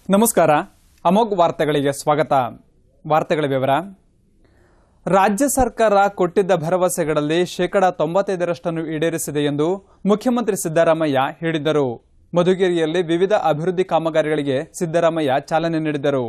ನಮಸ್ಕಾರ ಅಮೋಘ್ ವಾರ್ತೆಗಳಿಗೆ ಸ್ವಾಗತ ವಾರ್ತೆಗಳ ವಿವರ ರಾಜ್ಯ ಸರ್ಕಾರ ಕೊಟ್ಟಿದ್ದ ಭರವಸೆಗಳಲ್ಲಿ ಶೇಕಡಾ ತೊಂಬತ್ತೈದರಷ್ಟನ್ನು ಈಡೇರಿಸಿದೆ ಎಂದು ಮುಖ್ಯಮಂತ್ರಿ ಸಿದ್ದರಾಮಯ್ಯ ಹೇಳಿದರು ಮಧುಗಿರಿಯಲ್ಲಿ ವಿವಿಧ ಅಭಿವೃದ್ಧಿ ಕಾಮಗಾರಿಗಳಿಗೆ ಸಿದ್ದರಾಮಯ್ಯ ಚಾಲನೆ ನೀಡಿದರು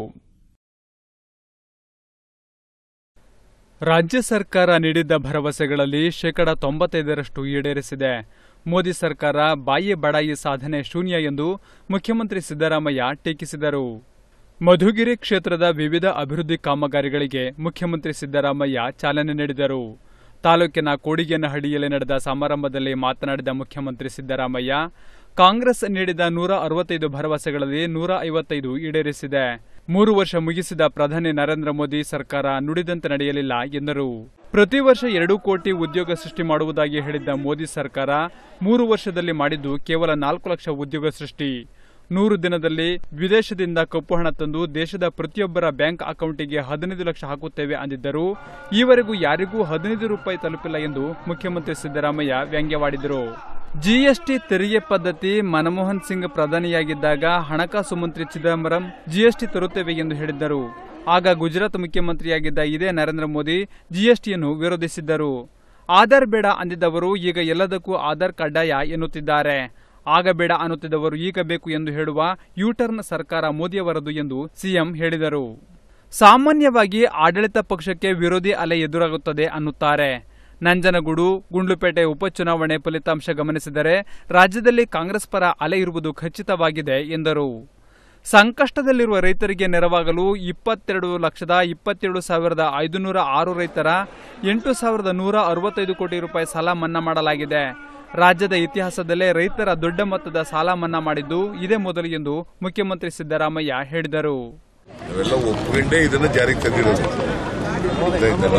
ರಾಜ್ಯ ಸರ್ಕಾರ ನೀಡಿದ್ದ ಭರವಸೆಗಳಲ್ಲಿ ಶೇಕಡಾ ತೊಂಬತ್ತೈದರಷ್ಟು ಈಡೇರಿಸಿದೆ ಮೋದಿ ಸರ್ಕಾರ ಬಾಯಿ ಬಡಾಯಿ ಸಾಧನೆ ಶೂನ್ಯ ಎಂದು ಮುಖ್ಯಮಂತ್ರಿ ಸಿದ್ದರಾಮಯ್ಯ ಟೀಕಿಸಿದರು ಮಧುಗಿರಿ ಕ್ಷೇತ್ರದ ವಿವಿಧ ಅಭಿವೃದ್ಧಿ ಕಾಮಗಾರಿಗಳಿಗೆ ಮುಖ್ಯಮಂತ್ರಿ ಸಿದ್ದರಾಮಯ್ಯ ಚಾಲನೆ ನೀಡಿದರು ತಾಲೂಕಿನ ಕೋಡಿಗೇನಹಳ್ಳಿಯಲ್ಲಿ ನಡೆದ ಸಮಾರಂಭದಲ್ಲಿ ಮಾತನಾಡಿದ ಮುಖ್ಯಮಂತ್ರಿ ಸಿದ್ದರಾಮಯ್ಯ ಕಾಂಗ್ರೆಸ್ ನೀಡಿದ ನೂರ ಅರವತ್ತೈದು ಭರವಸೆಗಳಲ್ಲಿ ನೂರ ಐವತ್ತೈದು ಈಡೇರಿಸಿದೆ ಮೂರು ವರ್ಷ ಮುಗಿಸಿದ ಪ್ರಧಾನಿ ನರೇಂದ್ರ ಮೋದಿ ಸರ್ಕಾರ ನುಡಿದಂತೆ ನಡೆಯಲಿಲ್ಲ ಎಂದರು ಪ್ರತಿ ವರ್ಷ ಎರಡು ಕೋಟಿ ಉದ್ಯೋಗ ಸೃಷ್ಟಿ ಮಾಡುವುದಾಗಿ ಹೇಳಿದ್ದ ಮೋದಿ ಸರ್ಕಾರ ಮೂರು ವರ್ಷದಲ್ಲಿ ಮಾಡಿದ್ದು ಕೇವಲ ನಾಲ್ಕು ಲಕ್ಷ ಉದ್ಯೋಗ ಸೃಷ್ಟಿ ನೂರು ದಿನದಲ್ಲಿ ವಿದೇಶದಿಂದ ಕಪ್ಪು ಹಣ ತಂದು ದೇಶದ ಪ್ರತಿಯೊಬ್ಬರ ಬ್ಯಾಂಕ್ ಅಕೌಂಟಿಗೆ ಹದಿನೈದು ಲಕ್ಷ ಹಾಕುತ್ತೇವೆ ಅಂದಿದ್ದರು ಈವರೆಗೂ ಯಾರಿಗೂ ಹದಿನೈದು ರೂಪಾಯಿ ತಲುಪಿಲ್ಲ ಎಂದು ಮುಖ್ಯಮಂತ್ರಿ ಸಿದ್ದರಾಮಯ್ಯ ವ್ಯಂಗ್ಯವಾಡಿದರು ಜಿಎಸ್ಟಿ ತೆರಿಗೆ ಪದ್ಧತಿ ಮನಮೋಹನ್ ಸಿಂಗ್ ಪ್ರಧಾನಿಯಾಗಿದ್ದಾಗ ಹಣಕಾಸು ಮಂತ್ರಿ ಚಿದಂಬರಂ ಜಿಎಸ್ಟಿ ತರುತ್ತೇವೆ ಎಂದು ಹೇಳಿದ್ದರು ಆಗ ಗುಜರಾತ್ ಮುಖ್ಯಮಂತ್ರಿಯಾಗಿದ್ದ ಇದೇ ನರೇಂದ್ರ ಮೋದಿ ಜಿಎಸ್ಟಿಯನ್ನು ವಿರೋಧಿಸಿದ್ದರು ಆಧಾರ್ ಬೇಡ ಅಂದಿದ್ದವರು ಈಗ ಎಲ್ಲದಕ್ಕೂ ಆಧಾರ್ ಕಡ್ಡಾಯ ಎನ್ನುತ್ತಿದ್ದಾರೆ ಆಗ ಬೇಡ ಅನ್ನುತ್ತಿದ್ದವರು ಈಗ ಬೇಕು ಎಂದು ಹೇಳುವ ಯೂಟರ್ನ್ ಸರ್ಕಾರ ಮೋದಿಯವರದು ಎಂದು ಸಿಎಂ ಹೇಳಿದರು ಸಾಮಾನ್ಯವಾಗಿ ಆಡಳಿತ ಪಕ್ಷಕ್ಕೆ ವಿರೋಧಿ ಅಲೆ ಎದುರಾಗುತ್ತದೆ ಅನ್ನುತ್ತಾರೆ ನಂಜನಗೂಡು ಗುಂಡ್ಲುಪೇಟೆ ಉಪಚುನಾವಣೆ ಫಲಿತಾಂಶ ಗಮನಿಸಿದರೆ ರಾಜ್ಯದಲ್ಲಿ ಕಾಂಗ್ರೆಸ್ ಪರ ಅಲೆ ಇರುವುದು ಖಚಿತವಾಗಿದೆ ಎಂದರು ಸಂಕಷ್ಟದಲ್ಲಿರುವ ರೈತರಿಗೆ ನೆರವಾಗಲು ಇಪ್ಪತ್ತೆರಡು ಲಕ್ಷದ ಇಪ್ಪತ್ತೇಳು ಸಾವಿರದ ಐದುನೂರ ಆರು ರೈತರ ಎಂಟು ಸಾವಿರದ ನೂರ ಅರವತ್ತೈದು ಕೋಟಿ ರೂಪಾಯಿ ಸಾಲ ಮನ್ನಾ ಮಾಡಲಾಗಿದೆ ರಾಜ್ಯದ ಇತಿಹಾಸದಲ್ಲೇ ರೈತರ ದೊಡ್ಡ ಮೊತ್ತದ ಸಾಲ ಮನ್ನಾ ಮಾಡಿದ್ದು ಇದೇ ಮೊದಲು ಎಂದು ಮುಖ್ಯಮಂತ್ರಿ ಸಿದ್ದರಾಮಯ್ಯ ಹೇಳಿದರು ನಾವೆಲ್ಲ ಒಪ್ಕೊಂಡೇ ಇದನ್ನ ಜಾರಿಗೆ ತಂದಿರೋದು ಗೊತ್ತಾಯ್ತಲ್ಲ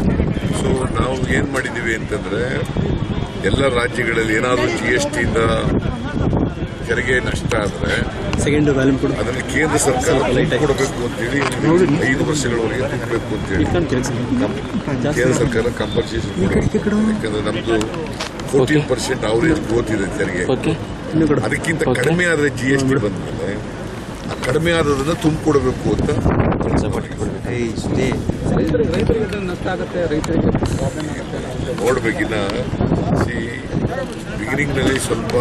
ಸೊ ನಾವು ಏನ್ ಮಾಡಿದೀವಿ ಅಂತಂದ್ರೆ ಎಲ್ಲ ರಾಜ್ಯಗಳಲ್ಲಿ ಏನಾದರೂ ಜಿ ಎಸ್ ಟಿಯಿಂದ ತೆರಿಗೆ ನಷ್ಟ ಆದ್ರೆ ಸೆಕೆಂಡ್ ವ್ಯಾಲ್ಯೂಮ್ ಕೊಡು ಅದನ್ನು ಕೇಂದ್ರ ಸರ್ಕಾರ ದುಡ್ಡು ಕೊಡಬೇಕು ಅಂತೇಳಿ ಐದು ವರ್ಷಗಳವರೆಗೆ ತುಂಬಬೇಕು ಅಂತೇಳಿ ಕೇಂದ್ರ ಸರ್ಕಾರ ಕಂಪಲ್ಸೇಷನ್ ಕೊಡಬೇಕು ಯಾಕಂದ್ರೆ ನಮ್ದು ಫೋರ್ಟೀನ್ ಪರ್ಸೆಂಟ್ ಅವರೇಜ್ ಗ್ರೋತ್ ಇದೆ ತೆರಿಗೆ ಓಕೆ ಇನ್ನು ಕೊಡು ಅದಕ್ಕಿಂತ ಕಡಿಮೆ ಆದ್ರೆ ಜಿ ಎಸ್ ಟಿ ಬಂದ್ಮೇಲೆ ಆ ಕಡಿಮೆ ಆದದನ್ನ ತುಂಬಿಕೊಡಬೇಕು ಅಂತ ನೋಡ್ಬೇಕಿನ್ನ ಸಿ ಬಿಗಿನಿಂಗ್ ನಲ್ಲಿ ಸ್ವಲ್ಪ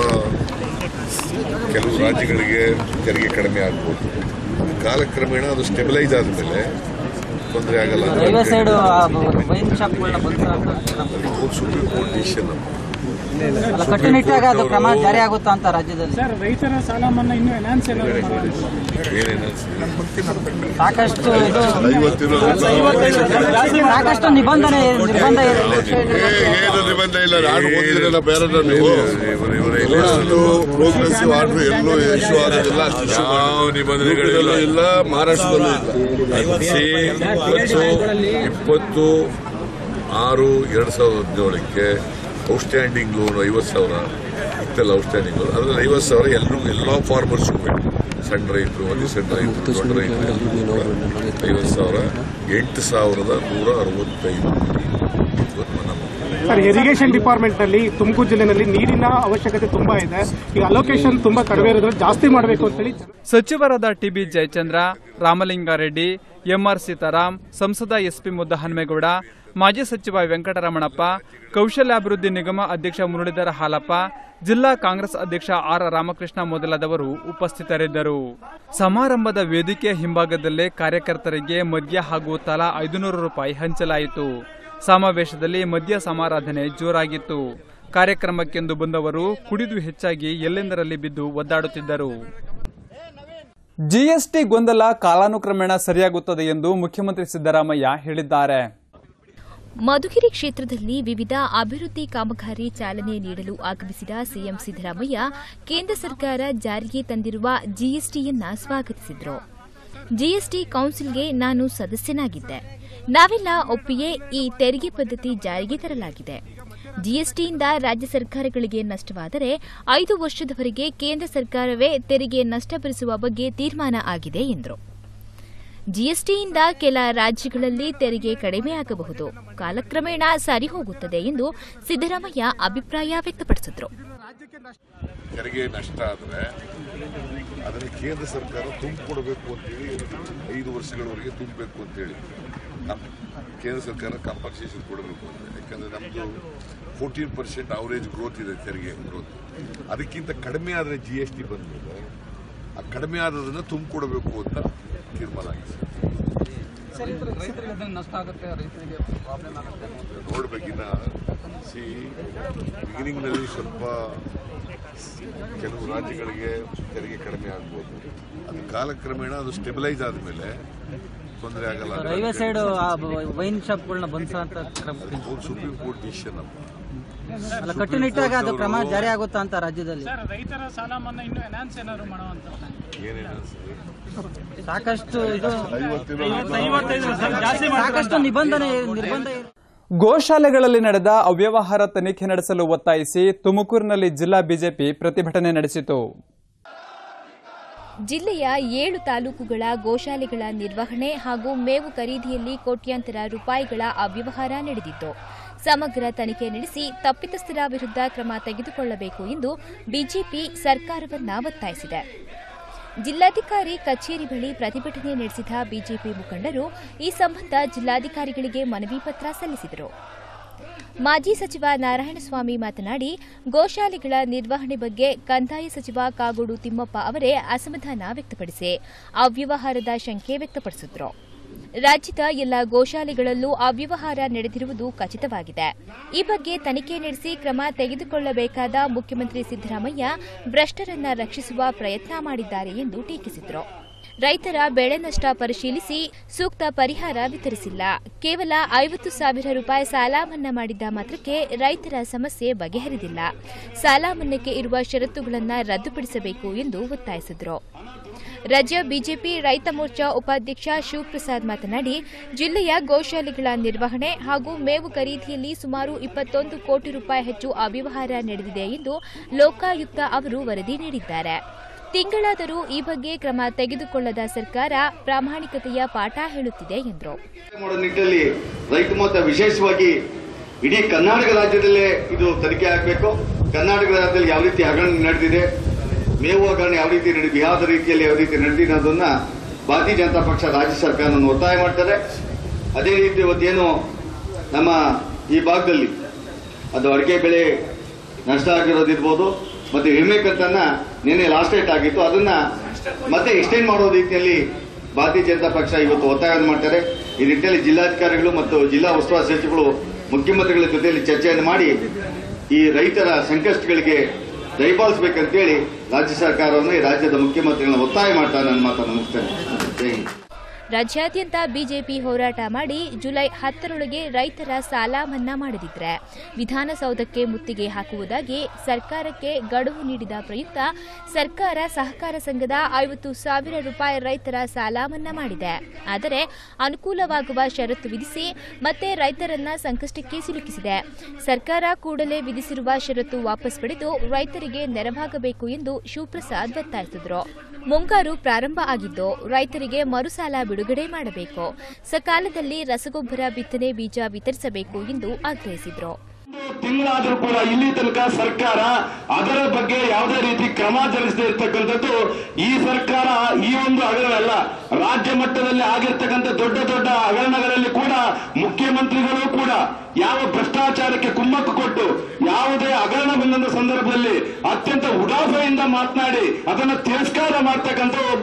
ಕೆಲವು ರಾಜ್ಯಗಳಿಗೆ ತೆರಿಗೆ ಕಡಿಮೆ ಆಗ್ಬೋದು ಕಾಲಕ್ರಮೇಣ ಅದು ಸ್ಟೆಬಿಲೈಸ್ ಆದ್ಮೇಲೆ ತೊಂದರೆ ಆಗಲ್ಲ ಅಂತ ರೈಲ್ವೆ ಸೈಡ್ ಅನ್ಕೊಂಡಿದ್ದೀನಿ. ವೈನ್ ಶಾಪ್ಗಳನ್ನ ಬಂದ್ ಅದು ಸುಪ್ರೀಂ ಕೋರ್ಟ್ ಡಿಸಿಷನ್ ಅಲ್ಲ ಕಟ್ಟುನಿಟ್ಟಾಗಿ ಅದು ಕ್ರಮ ಜಾರಿ ಆಗುತ್ತಾ ಅಂತ ರಾಜ್ಯದಲ್ಲಿ ಸರ್ ರೈತರ ಸಾಲ ಮನ್ನಾ ಇನ್ನೂ ಎನ್ಹಾನ್ಸ್ ಏನಾದ್ರು ಮಾಡೋದು ಏನೇನು ಸಾಕಷ್ಟು ಇದು ಐವತ್ತಿರೋದ್ರಿಂದ ಸಾಕಷ್ಟು ನಿಬಂಧನೆ ನಿರ್ಬಂಧ ಇದೆ ಏನು ನಿಬಂಧ ಇಲ್ಲ ನಾನು ಓದಿದ್ರಲ್ಲ ಬೇರೆ ನೀವು ಇವರೆಲ್ಲ ಪ್ರೋಗ್ರೆಸಿವ್ ಆರ್ಡರ್ ಎಲ್ಲೂ ಇಶ್ಯೂ ಆಗೋದಿಲ್ಲ ಯಾವ ನಿಬಂಧನೆಗಳಿಲ್ಲ ಇಲ್ಲ ಮಹಾರಾಷ್ಟ್ರದಲ್ಲೂ ಇಲ್ಲ ಸಿ ಇಪ್ಪತ್ತು ಇಪ್ಪತ್ತು ಆರು ಎರಡು ಸಾವಿರದ ಹದಿನೇಳಕ್ಕೆ ಔಟ್ಸ್ಟ್ಯಾಂಡಿಂಗ್ ಲೋನ್ ಐವತ್ತು ಸಾವಿರ ಇತ್ತಲ್ಲ ಔಟ್ಸ್ಟ್ಯಾಂಡಿಂಗ್ ಲೋನ್ ಅದ್ರಲ್ಲಿ ಐವತ್ತು ಸಾವಿರ ಎಲ್ಲರಿಗೂ ಎಲ್ಲ ಫಾರ್ಮರ್ಸ್ಗೂ ಸಣ್ಣ ರೈತರು ಅತಿ ಸಣ್ಣ ರೈತರು ದೊಡ್ಡ ರೈತರು ಐವತ್ತು ಸಾವಿರ ಎಂಟು ಸಾವಿರದ ನೂರ ಅರವತ್ತೈದು ಇವತ್ತು ಮನ್ನಾ ಮಾಡಿದ್ದಾರೆ. ಸರ್ ಇರಿಗೇಷನ್ ಡಿಪಾರ್ಟ್ಮೆಂಟ್ ನಲ್ಲಿ ತುಮಕೂರು ಜಿಲ್ಲೆನಲ್ಲಿ ನೀರಿನ ಅವಶ್ಯಕತೆ ತುಂಬಾ ಇದೆ ಈಗ ಅಲೋಕೇಶನ್ ತುಂಬಾ ಕಡಿಮೆ ಇರೋದ್ರಿಂದ ಜಾಸ್ತಿ ಮಾಡಬೇಕು ಅಂತೇಳಿ ಸಚಿವರಾದ ಟಿಬಿ ಜಯಚಂದ್ರ ರಾಮಲಿಂಗಾರೆಡ್ಡಿ ಎಂಆರ್ ಸೀತಾರಾಮ್ ಸಂಸದ ಎಸ್ಪಿ ಮುದ್ದಹನುಮೇಗೌಡ ಮಾಜಿ ಸಚಿವ ವೆಂಕಟರಮಣಪ್ಪ ಕೌಶಲ್ಯಾಭಿವೃದ್ಧಿ ನಿಗಮ ಅಧ್ಯಕ್ಷ ಮುರಳೀಧರ ಹಾಲಪ್ಪ ಜಿಲ್ಲಾ ಕಾಂಗ್ರೆಸ್ ಅಧ್ಯಕ್ಷ ಆರ್ ರಾಮಕೃಷ್ಣ ಮೊದಲಾದವರು ಉಪಸ್ಥಿತರಿದ್ದರು ಸಮಾರಂಭದ ವೇದಿಕೆ ಹಿಂಭಾಗದಲ್ಲೇ ಕಾರ್ಯಕರ್ತರಿಗೆ ಮದ್ಯ ಹಾಗೂ ತಲಾ ಐದುನೂರು ರೂಪಾಯಿ ಹಂಚಲಾಯಿತು ಸಮಾವೇಶದಲ್ಲಿ ಮದ್ಯ ಸಮಾರಾಧನೆ ಜೋರಾಗಿತ್ತು ಕಾರ್ಯಕ್ರಮಕ್ಕೆಂದು ಬಂದವರು ಕುಡಿದು ಹೆಚ್ಚಾಗಿ ಎಲ್ಲೆಂದರಲ್ಲಿ ಬಿದ್ದು ಒದ್ದಾಡುತ್ತಿದ್ದರು ಜಿಎಸ್ಟಿ ಗೊಂದಲ ಕಾಲಾನುಕ್ರಮೇಣ ಸರಿಯಾಗುತ್ತದೆ ಎಂದು ಮುಖ್ಯಮಂತ್ರಿ ಸಿದ್ದರಾಮಯ್ಯ ಹೇಳಿದ್ದಾರೆ ಮಧುಗಿರಿ ಕ್ಷೇತ್ರದಲ್ಲಿ ವಿವಿಧ ಅಭಿವೃದ್ಧಿ ಕಾಮಗಾರಿ ಚಾಲನೆ ನೀಡಲು ಆಗಮಿಸಿದ ಸಿಎಂ ಸಿದ್ದರಾಮಯ್ಯ ಕೇಂದ್ರ ಸರ್ಕಾರ ಜಾರಿಗೆ ತಂದಿರುವ ಜಿಎಸ್ಟಿಯನ್ನ ಸ್ವಾಗತಿಸಿದರು ಜಿಎಸ್ಟಿ ಕೌನ್ಸಿಲ್ಗೆ ನಾನು ಸದಸ್ಯನಾಗಿದ್ದೆ ನಾವೆಲ್ಲ ಒಪ್ಪಿಯೇ ಈ ತೆರಿಗೆ ಪದ್ಧತಿ ಜಾರಿಗೆ ತರಲಾಗಿದೆ ಜಿಎಸ್ಟಿಯಿಂದ ರಾಜ್ಯ ಸರ್ಕಾರಗಳಿಗೆ ನಷ್ಟವಾದರೆ ಐದು ವರ್ಷದವರೆಗೆ ಕೇಂದ್ರ ಸರ್ಕಾರವೇ ತೆರಿಗೆ ನಷ್ಟ ಭರಿಸುವ ಬಗ್ಗೆ ತೀರ್ಮಾನ ಆಗಿದೆ ಎಂದರು ಜಿಎಸ್ಟಿಯಿಂದ ಕೆಲ ರಾಜ್ಯಗಳಲ್ಲಿ ತೆರಿಗೆ ಕಡಿಮೆಯಾಗಬಹುದು ಕಾಲಕ್ರಮೇಣ ಸರಿ ಹೋಗುತ್ತದೆ ಎಂದು ಸಿದ್ದರಾಮಯ್ಯ ಅಭಿಪ್ರಾಯ ವ್ಯಕ್ತಪಡಿಸಿದರು ತೆರಿಗೆ ನಷ್ಟ ಆದರೆ ಅದನ್ನು ಕೇಂದ್ರ ಸರ್ಕಾರ ತುಂಬಿಕೊಡಬೇಕು ಅಂತೇಳಿ ಐದು ವರ್ಷಗಳವರೆಗೆ ತುಂಬಬೇಕು ಅಂತೇಳಿ ನಮ್ಮ ಕೇಂದ್ರ ಸರ್ಕಾರ ಕಾಂಪನ್ಸೇಷನ್ ಕೊಡಬೇಕು ಅಂತ ಯಾಕಂದರೆ ನಮ್ಮದು ಫೋರ್ಟೀನ್ ಪರ್ಸೆಂಟ್ ಅವರೇಜ್ ಗ್ರೋತ್ ಇದೆ ತೆರಿಗೆ ಗ್ರೋತ್ ಅದಕ್ಕಿಂತ ಕಡಿಮೆ ಆದರೆ ಜಿ ಎಸ್ ಟಿ ಬಂದಮೇಲೆ ಆ ಕಡಿಮೆ ಆದದನ್ನು ತುಂಬಿಕೊಡಬೇಕು ಅಂತ ತೀರ್ಮಾನ ಆಗಿದೆ ನೋಡ್ಬೇಕಿನ್ನ ಸಿ ಬಿಗಿನಿಂಗ್ನಲ್ಲಿ ಸ್ವಲ್ಪ ಕೆಲವು ರಾಜ್ಯಗಳಿಗೆ ತೆರಿಗೆ ಕಡಿಮೆ ಆಗ್ಬೋದು ಅದು ಕಾಲಕ್ರಮೇಣ ಅದು ಸ್ಟೆಬಿಲೈಸ್ ಆದಮೇಲೆ ತೊಂದರೆ ಆಗಲ್ಲ ರೈಲ್ವೆ ಸೈಡ್ ವೈನ್ ಶಾಪ್ಗಳನ್ನ ಬಂದ್ಸ ಅಂತ ಕ್ರಮ ಅದು ಸುಪ್ರೀಂ ಕೋರ್ಟ್ ಡಿಸಿಷನ್ ಅಪ್ಪ ಅಲ್ಲ ಕಟ್ಟುನಿಟ್ಟಾಗಿ ಅದು ಕ್ರಮ ಜಾರಿ ಆಗುತ್ತಾ ಅಂತ ರಾಜ್ಯದಲ್ಲಿ ರೈತರ ಸಾಲ ಮನ್ನಾ ಇನ್ನೂ ಎನ್ಹಾನ್ಸ್ ಏನಾದ್ರು ಮಾಡುವಂತ ಏನೇನು ಅನ್ಸುತ್ತೆ ಸಾಕಷ್ಟು ಇದು ಐವತ್ತೇಳು ಸಾಕಷ್ಟು ನಿಬಂಧನೆ ನಿರ್ಬಂಧ ಇದೆ. ಗೋಶಾಲೆಗಳಲ್ಲಿ ನಡೆದ ಅವ್ಯವಹಾರ ತನಿಖೆ ನಡೆಸಲು ಒತ್ತಾಯಿಸಿ ತುಮಕೂರಿನಲ್ಲಿ ಜಿಲ್ಲಾ ಬಿಜೆಪಿ ಪ್ರತಿಭಟನೆ ನಡೆಸಿತು ಜಿಲ್ಲೆಯ ಏಳು ತಾಲೂಕುಗಳ ಗೋಶಾಲೆಗಳ ನಿರ್ವಹಣೆ ಹಾಗೂ ಮೇವು ಖರೀದಿಯಲ್ಲಿ ಕೋಟ್ಯಾಂತರ ರೂಪಾಯಿಗಳ ಅವ್ಯವಹಾರ ನಡೆದಿತ್ತು ಸಮಗ್ರ ತನಿಖೆ ನಡೆಸಿ ತಪ್ಪಿತಸ್ಥರ ವಿರುದ್ಧ ಕ್ರಮ ತೆಗೆದುಕೊಳ್ಳಬೇಕು ಎಂದು ಬಿಜೆಪಿ ಸರ್ಕಾರವನ್ನ ಒತ್ತಾಯಿಸಿದೆ ಜಿಲ್ಲಾಧಿಕಾರಿ ಕಚೇರಿ ಬಳಿ ಪ್ರತಿಭಟನೆ ನಡೆಸಿದ ಬಿಜೆಪಿ ಮುಖಂಡರು ಈ ಸಂಬಂಧ ಜಿಲ್ಲಾಧಿಕಾರಿಗಳಿಗೆ ಮನವಿ ಪತ್ರ ಸಲ್ಲಿಸಿದರು ಮಾಜಿ ಸಚಿವ ನಾರಾಯಣಸ್ವಾಮಿ ಮಾತನಾಡಿ ಗೋಶಾಲೆಗಳ ನಿರ್ವಹಣೆ ಬಗ್ಗೆ ಕಂದಾಯ ಸಚಿವ ಕಾಗೋಡು ತಿಮ್ಮಪ್ಪ ಅವರೇ ಅಸಮಾಧಾನ ವ್ಯಕ್ತಪಡಿಸಿ ಅವ್ಯವಹಾರದ ಶಂಕೆ ವ್ಯಕ್ತಪಡಿಸಿದ್ರು ರಾಜ್ಯದ ಎಲ್ಲ ಗೋಶಾಲೆಗಳಲ್ಲೂ ಅವ್ಯವಹಾರ ನಡೆದಿರುವುದು ಖಚಿತವಾಗಿದೆ ಈ ಬಗ್ಗೆ ತನಿಖೆ ನಡೆಸಿ ಕ್ರಮ ತೆಗೆದುಕೊಳ್ಳಬೇಕಾದ ಮುಖ್ಯಮಂತ್ರಿ ಸಿದ್ದರಾಮಯ್ಯ ಭ್ರಷ್ಟರನ್ನ ರಕ್ಷಿಸುವ ಪ್ರಯತ್ನ ಮಾಡಿದ್ದಾರೆ ಎಂದು ಟೀಕಿಸಿದರು ರೈತರ ಬೆಳೆ ನಷ್ಟ ಪರಿಶೀಲಿಸಿ ಸೂಕ್ತ ಪರಿಹಾರ ವಿತರಿಸಿಲ್ಲ ಕೇವಲ ಐವತ್ತು ಸಾವಿರ ರೂಪಾಯಿ ಸಾಲ ಮನ್ನಾ ಮಾಡಿದ್ದ ಮಾತ್ರಕ್ಕೆ ರೈತರ ಸಮಸ್ಯೆ ಬಗೆಹರಿದಿಲ್ಲ ಸಾಲ ಮನ್ನಾಕ್ಕೆ ಇರುವ ಷರತ್ತುಗಳನ್ನು ರದ್ದುಪಡಿಸಬೇಕು ಎಂದು ಒತ್ತಾಯಿಸಿದರು ರಾಜ್ಯ ಬಿಜೆಪಿ ರೈತ ಮೋರ್ಚಾ ಉಪಾಧ್ಯಕ್ಷ ಶಿವಪ್ರಸಾದ್ ಮಾತನಾಡಿ ಜಿಲ್ಲೆಯ ಗೋಶಾಲೆಗಳ ನಿರ್ವಹಣೆ ಹಾಗೂ ಮೇವು ಖರೀದಿಯಲ್ಲಿ ಸುಮಾರು ಇಪ್ಪತ್ತೊಂದು ಕೋಟಿ ರೂಪಾಯಿ ಹೆಚ್ಚು ಅವ್ಯವಹಾರ ನಡೆದಿದೆ ಎಂದು ಲೋಕಾಯುಕ್ತ ಅವರು ವರದಿ ನೀಡಿದ್ದಾರೆ ತಿಂಗಳಾದರೂ ಈ ಬಗ್ಗೆ ಕ್ರಮ ತೆಗೆದುಕೊಳ್ಳದ ಸರ್ಕಾರ ಪ್ರಾಮಾಣಿಕತೆಯ ಪಾಠ ಹೇಳುತ್ತಿದೆ ಎಂದರು ಮಾಡೋ ನಿಟ್ಟಿನಲ್ಲಿ ರೈತ ಮೊತ್ತ ವಿಶೇಷವಾಗಿ ಇಡೀ ಕರ್ನಾಟಕ ರಾಜ್ಯದಲ್ಲೇ ಇದು ತನಿಖೆ ಆಗಬೇಕು ಕರ್ನಾಟಕ ರಾಜ್ಯದಲ್ಲಿ ಯಾವ ರೀತಿ ಹಗರಣ ನಡೆದಿದೆ ಮೇವು ಹಗರಣ ಯಾವ ರೀತಿ ನಡೆದಿದೆ ಬಿಹಾರದ ರೀತಿಯಲ್ಲಿ ಯಾವ ರೀತಿ ನಡೆದಿದೆ ಅನ್ನೋದನ್ನ ಭಾರತೀಯ ಜನತಾ ಪಕ್ಷ ರಾಜ್ಯ ಸರ್ಕಾರವನ್ನು ಒತ್ತಾಯ ಮಾಡ್ತಾರೆ ಅದೇ ರೀತಿ ಇವತ್ತೇನು ನಮ್ಮ ಈ ಭಾಗದಲ್ಲಿ ಅದು ಅಡಿಕೆ ಬೆಳೆ ನಷ್ಟ ಆಗಿರೋದಿರ್ಬೋದು ಮತ್ತೆ ಎಮ್ಮೆ ಕಂತನ್ನ ನಿನ್ನೆ ಲಾಸ್ಟ್ ಡೇಟ್ ಆಗಿತ್ತು ಅದನ್ನ ಮತ್ತೆ ಎಕ್ಸ್ಟೆಂಡ್ ಮಾಡೋ ರೀತಿಯಲ್ಲಿ ಭಾರತೀಯ ಜನತಾ ಪಕ್ಷ ಇವತ್ತು ಒತ್ತಾಯ ಮಾಡ್ತಾರೆ ಈ ನಿಟ್ಟಿನಲ್ಲಿ ಜಿಲ್ಲಾಧಿಕಾರಿಗಳು ಮತ್ತು ಜಿಲ್ಲಾ ಉಸ್ತುವಾರಿ ಸಚಿವರು ಮುಖ್ಯಮಂತ್ರಿಗಳ ಜೊತೆಯಲ್ಲಿ ಚರ್ಚೆಯನ್ನು ಮಾಡಿ ಈ ರೈತರ ಸಂಕಷ್ಟಗಳಿಗೆ ದಯಪಾಲಿಸಬೇಕಂತೇಳಿ ರಾಜ್ಯ ಸರ್ಕಾರವನ್ನು ಈ ರಾಜ್ಯದ ಮುಖ್ಯಮಂತ್ರಿಗಳನ್ನ ಒತ್ತಾಯ ಮಾಡ್ತಾ ನನ್ನ ಮಾತನ್ನು ಮುಗಿಸ್ತೇನೆ ಜೈ ಹಿಂದ್. ರಾಜ್ಯಾದ್ಯಂತ ಬಿಜೆಪಿ ಹೋರಾಟ ಮಾಡಿ ಜುಲೈ ಹತ್ತರೊಳಗೆ ರೈತರ ಸಾಲ ಮನ್ನಾ ಮಾಡದಿದ್ರೆ ವಿಧಾನಸೌಧಕ್ಕೆ ಮುತ್ತಿಗೆ ಹಾಕುವುದಾಗಿ ಸರ್ಕಾರಕ್ಕೆ ಗಡುವು ನೀಡಿದ ಪ್ರಯುಕ್ತ ಸರ್ಕಾರ ಸಹಕಾರ ಸಂಘದ ಐವತ್ತು ಸಾವಿರ ರೂಪಾಯಿ ರೈತರ ಸಾಲ ಮನ್ನಾ ಮಾಡಿದೆ ಆದರೆ ಅನುಕೂಲವಾಗುವ ಷರತ್ತು ವಿಧಿಸಿ ಮತ್ತೆ ರೈತರನ್ನ ಸಂಕಷ್ಟಕ್ಕೆ ಸಿಲುಕಿಸಿದೆ ಸರ್ಕಾರ ಕೂಡಲೇ ವಿಧಿಸಿರುವ ಷರತ್ತು ವಾಪಸ್ ಪಡೆದು ರೈತರಿಗೆ ನೆರವಾಗಬೇಕು ಎಂದು ಶಿವಪ್ರಸಾದ್ ಒತ್ತಾಯಿಸಿದರು ಮುಂಗಾರು ಪ್ರಾರಂಭ ಆಗಿದ್ದು ರೈತರಿಗೆ ಮರುಸಾಲ ಬಿಡುಗಡೆ ಮಾಡಬೇಕು ಸಕಾಲದಲ್ಲಿ ರಸಗೊಬ್ಬರ ಬಿತ್ತನೆ ಬೀಜ ವಿತರಿಸಬೇಕು ಎಂದು ಆಗ್ರಹಿಸಿದರು ತಿಂಗಳಾದ್ರೂ ಕೂಡ ಇಲ್ಲಿ ತನಕ ಸರ್ಕಾರ ಅದರ ಬಗ್ಗೆ ಯಾವುದೇ ರೀತಿ ಕ್ರಮ ಜರುಗಿಸದೇ ಇರ್ತಕ್ಕಂಥದ್ದು ಈ ಸರ್ಕಾರ ಈ ಒಂದು ಹಗರಣ ಅಲ್ಲ ರಾಜ್ಯ ಮಟ್ಟದಲ್ಲಿ ಆಗಿರ್ತಕ್ಕಂಥ ದೊಡ್ಡ ದೊಡ್ಡ ಹಗರಣಗಳಲ್ಲಿ ಕೂಡ ಮುಖ್ಯಮಂತ್ರಿಗಳು ಕೂಡ ಯಾವ ಭ್ರಷ್ಟಾಚಾರಕ್ಕೆ ಕುಮ್ಮಕ್ಕು ಕೊಟ್ಟು ಯಾವುದೇ ಹಗರಣ ಬಂದಂತ ಸಂದರ್ಭದಲ್ಲಿ ಅತ್ಯಂತ ಉಡಾಫೆಯಿಂದ ಮಾತನಾಡಿ ಅದನ್ನು ತಿರಸ್ಕಾರ ಮಾಡ್ತಕ್ಕಂಥ ಒಬ್ಬ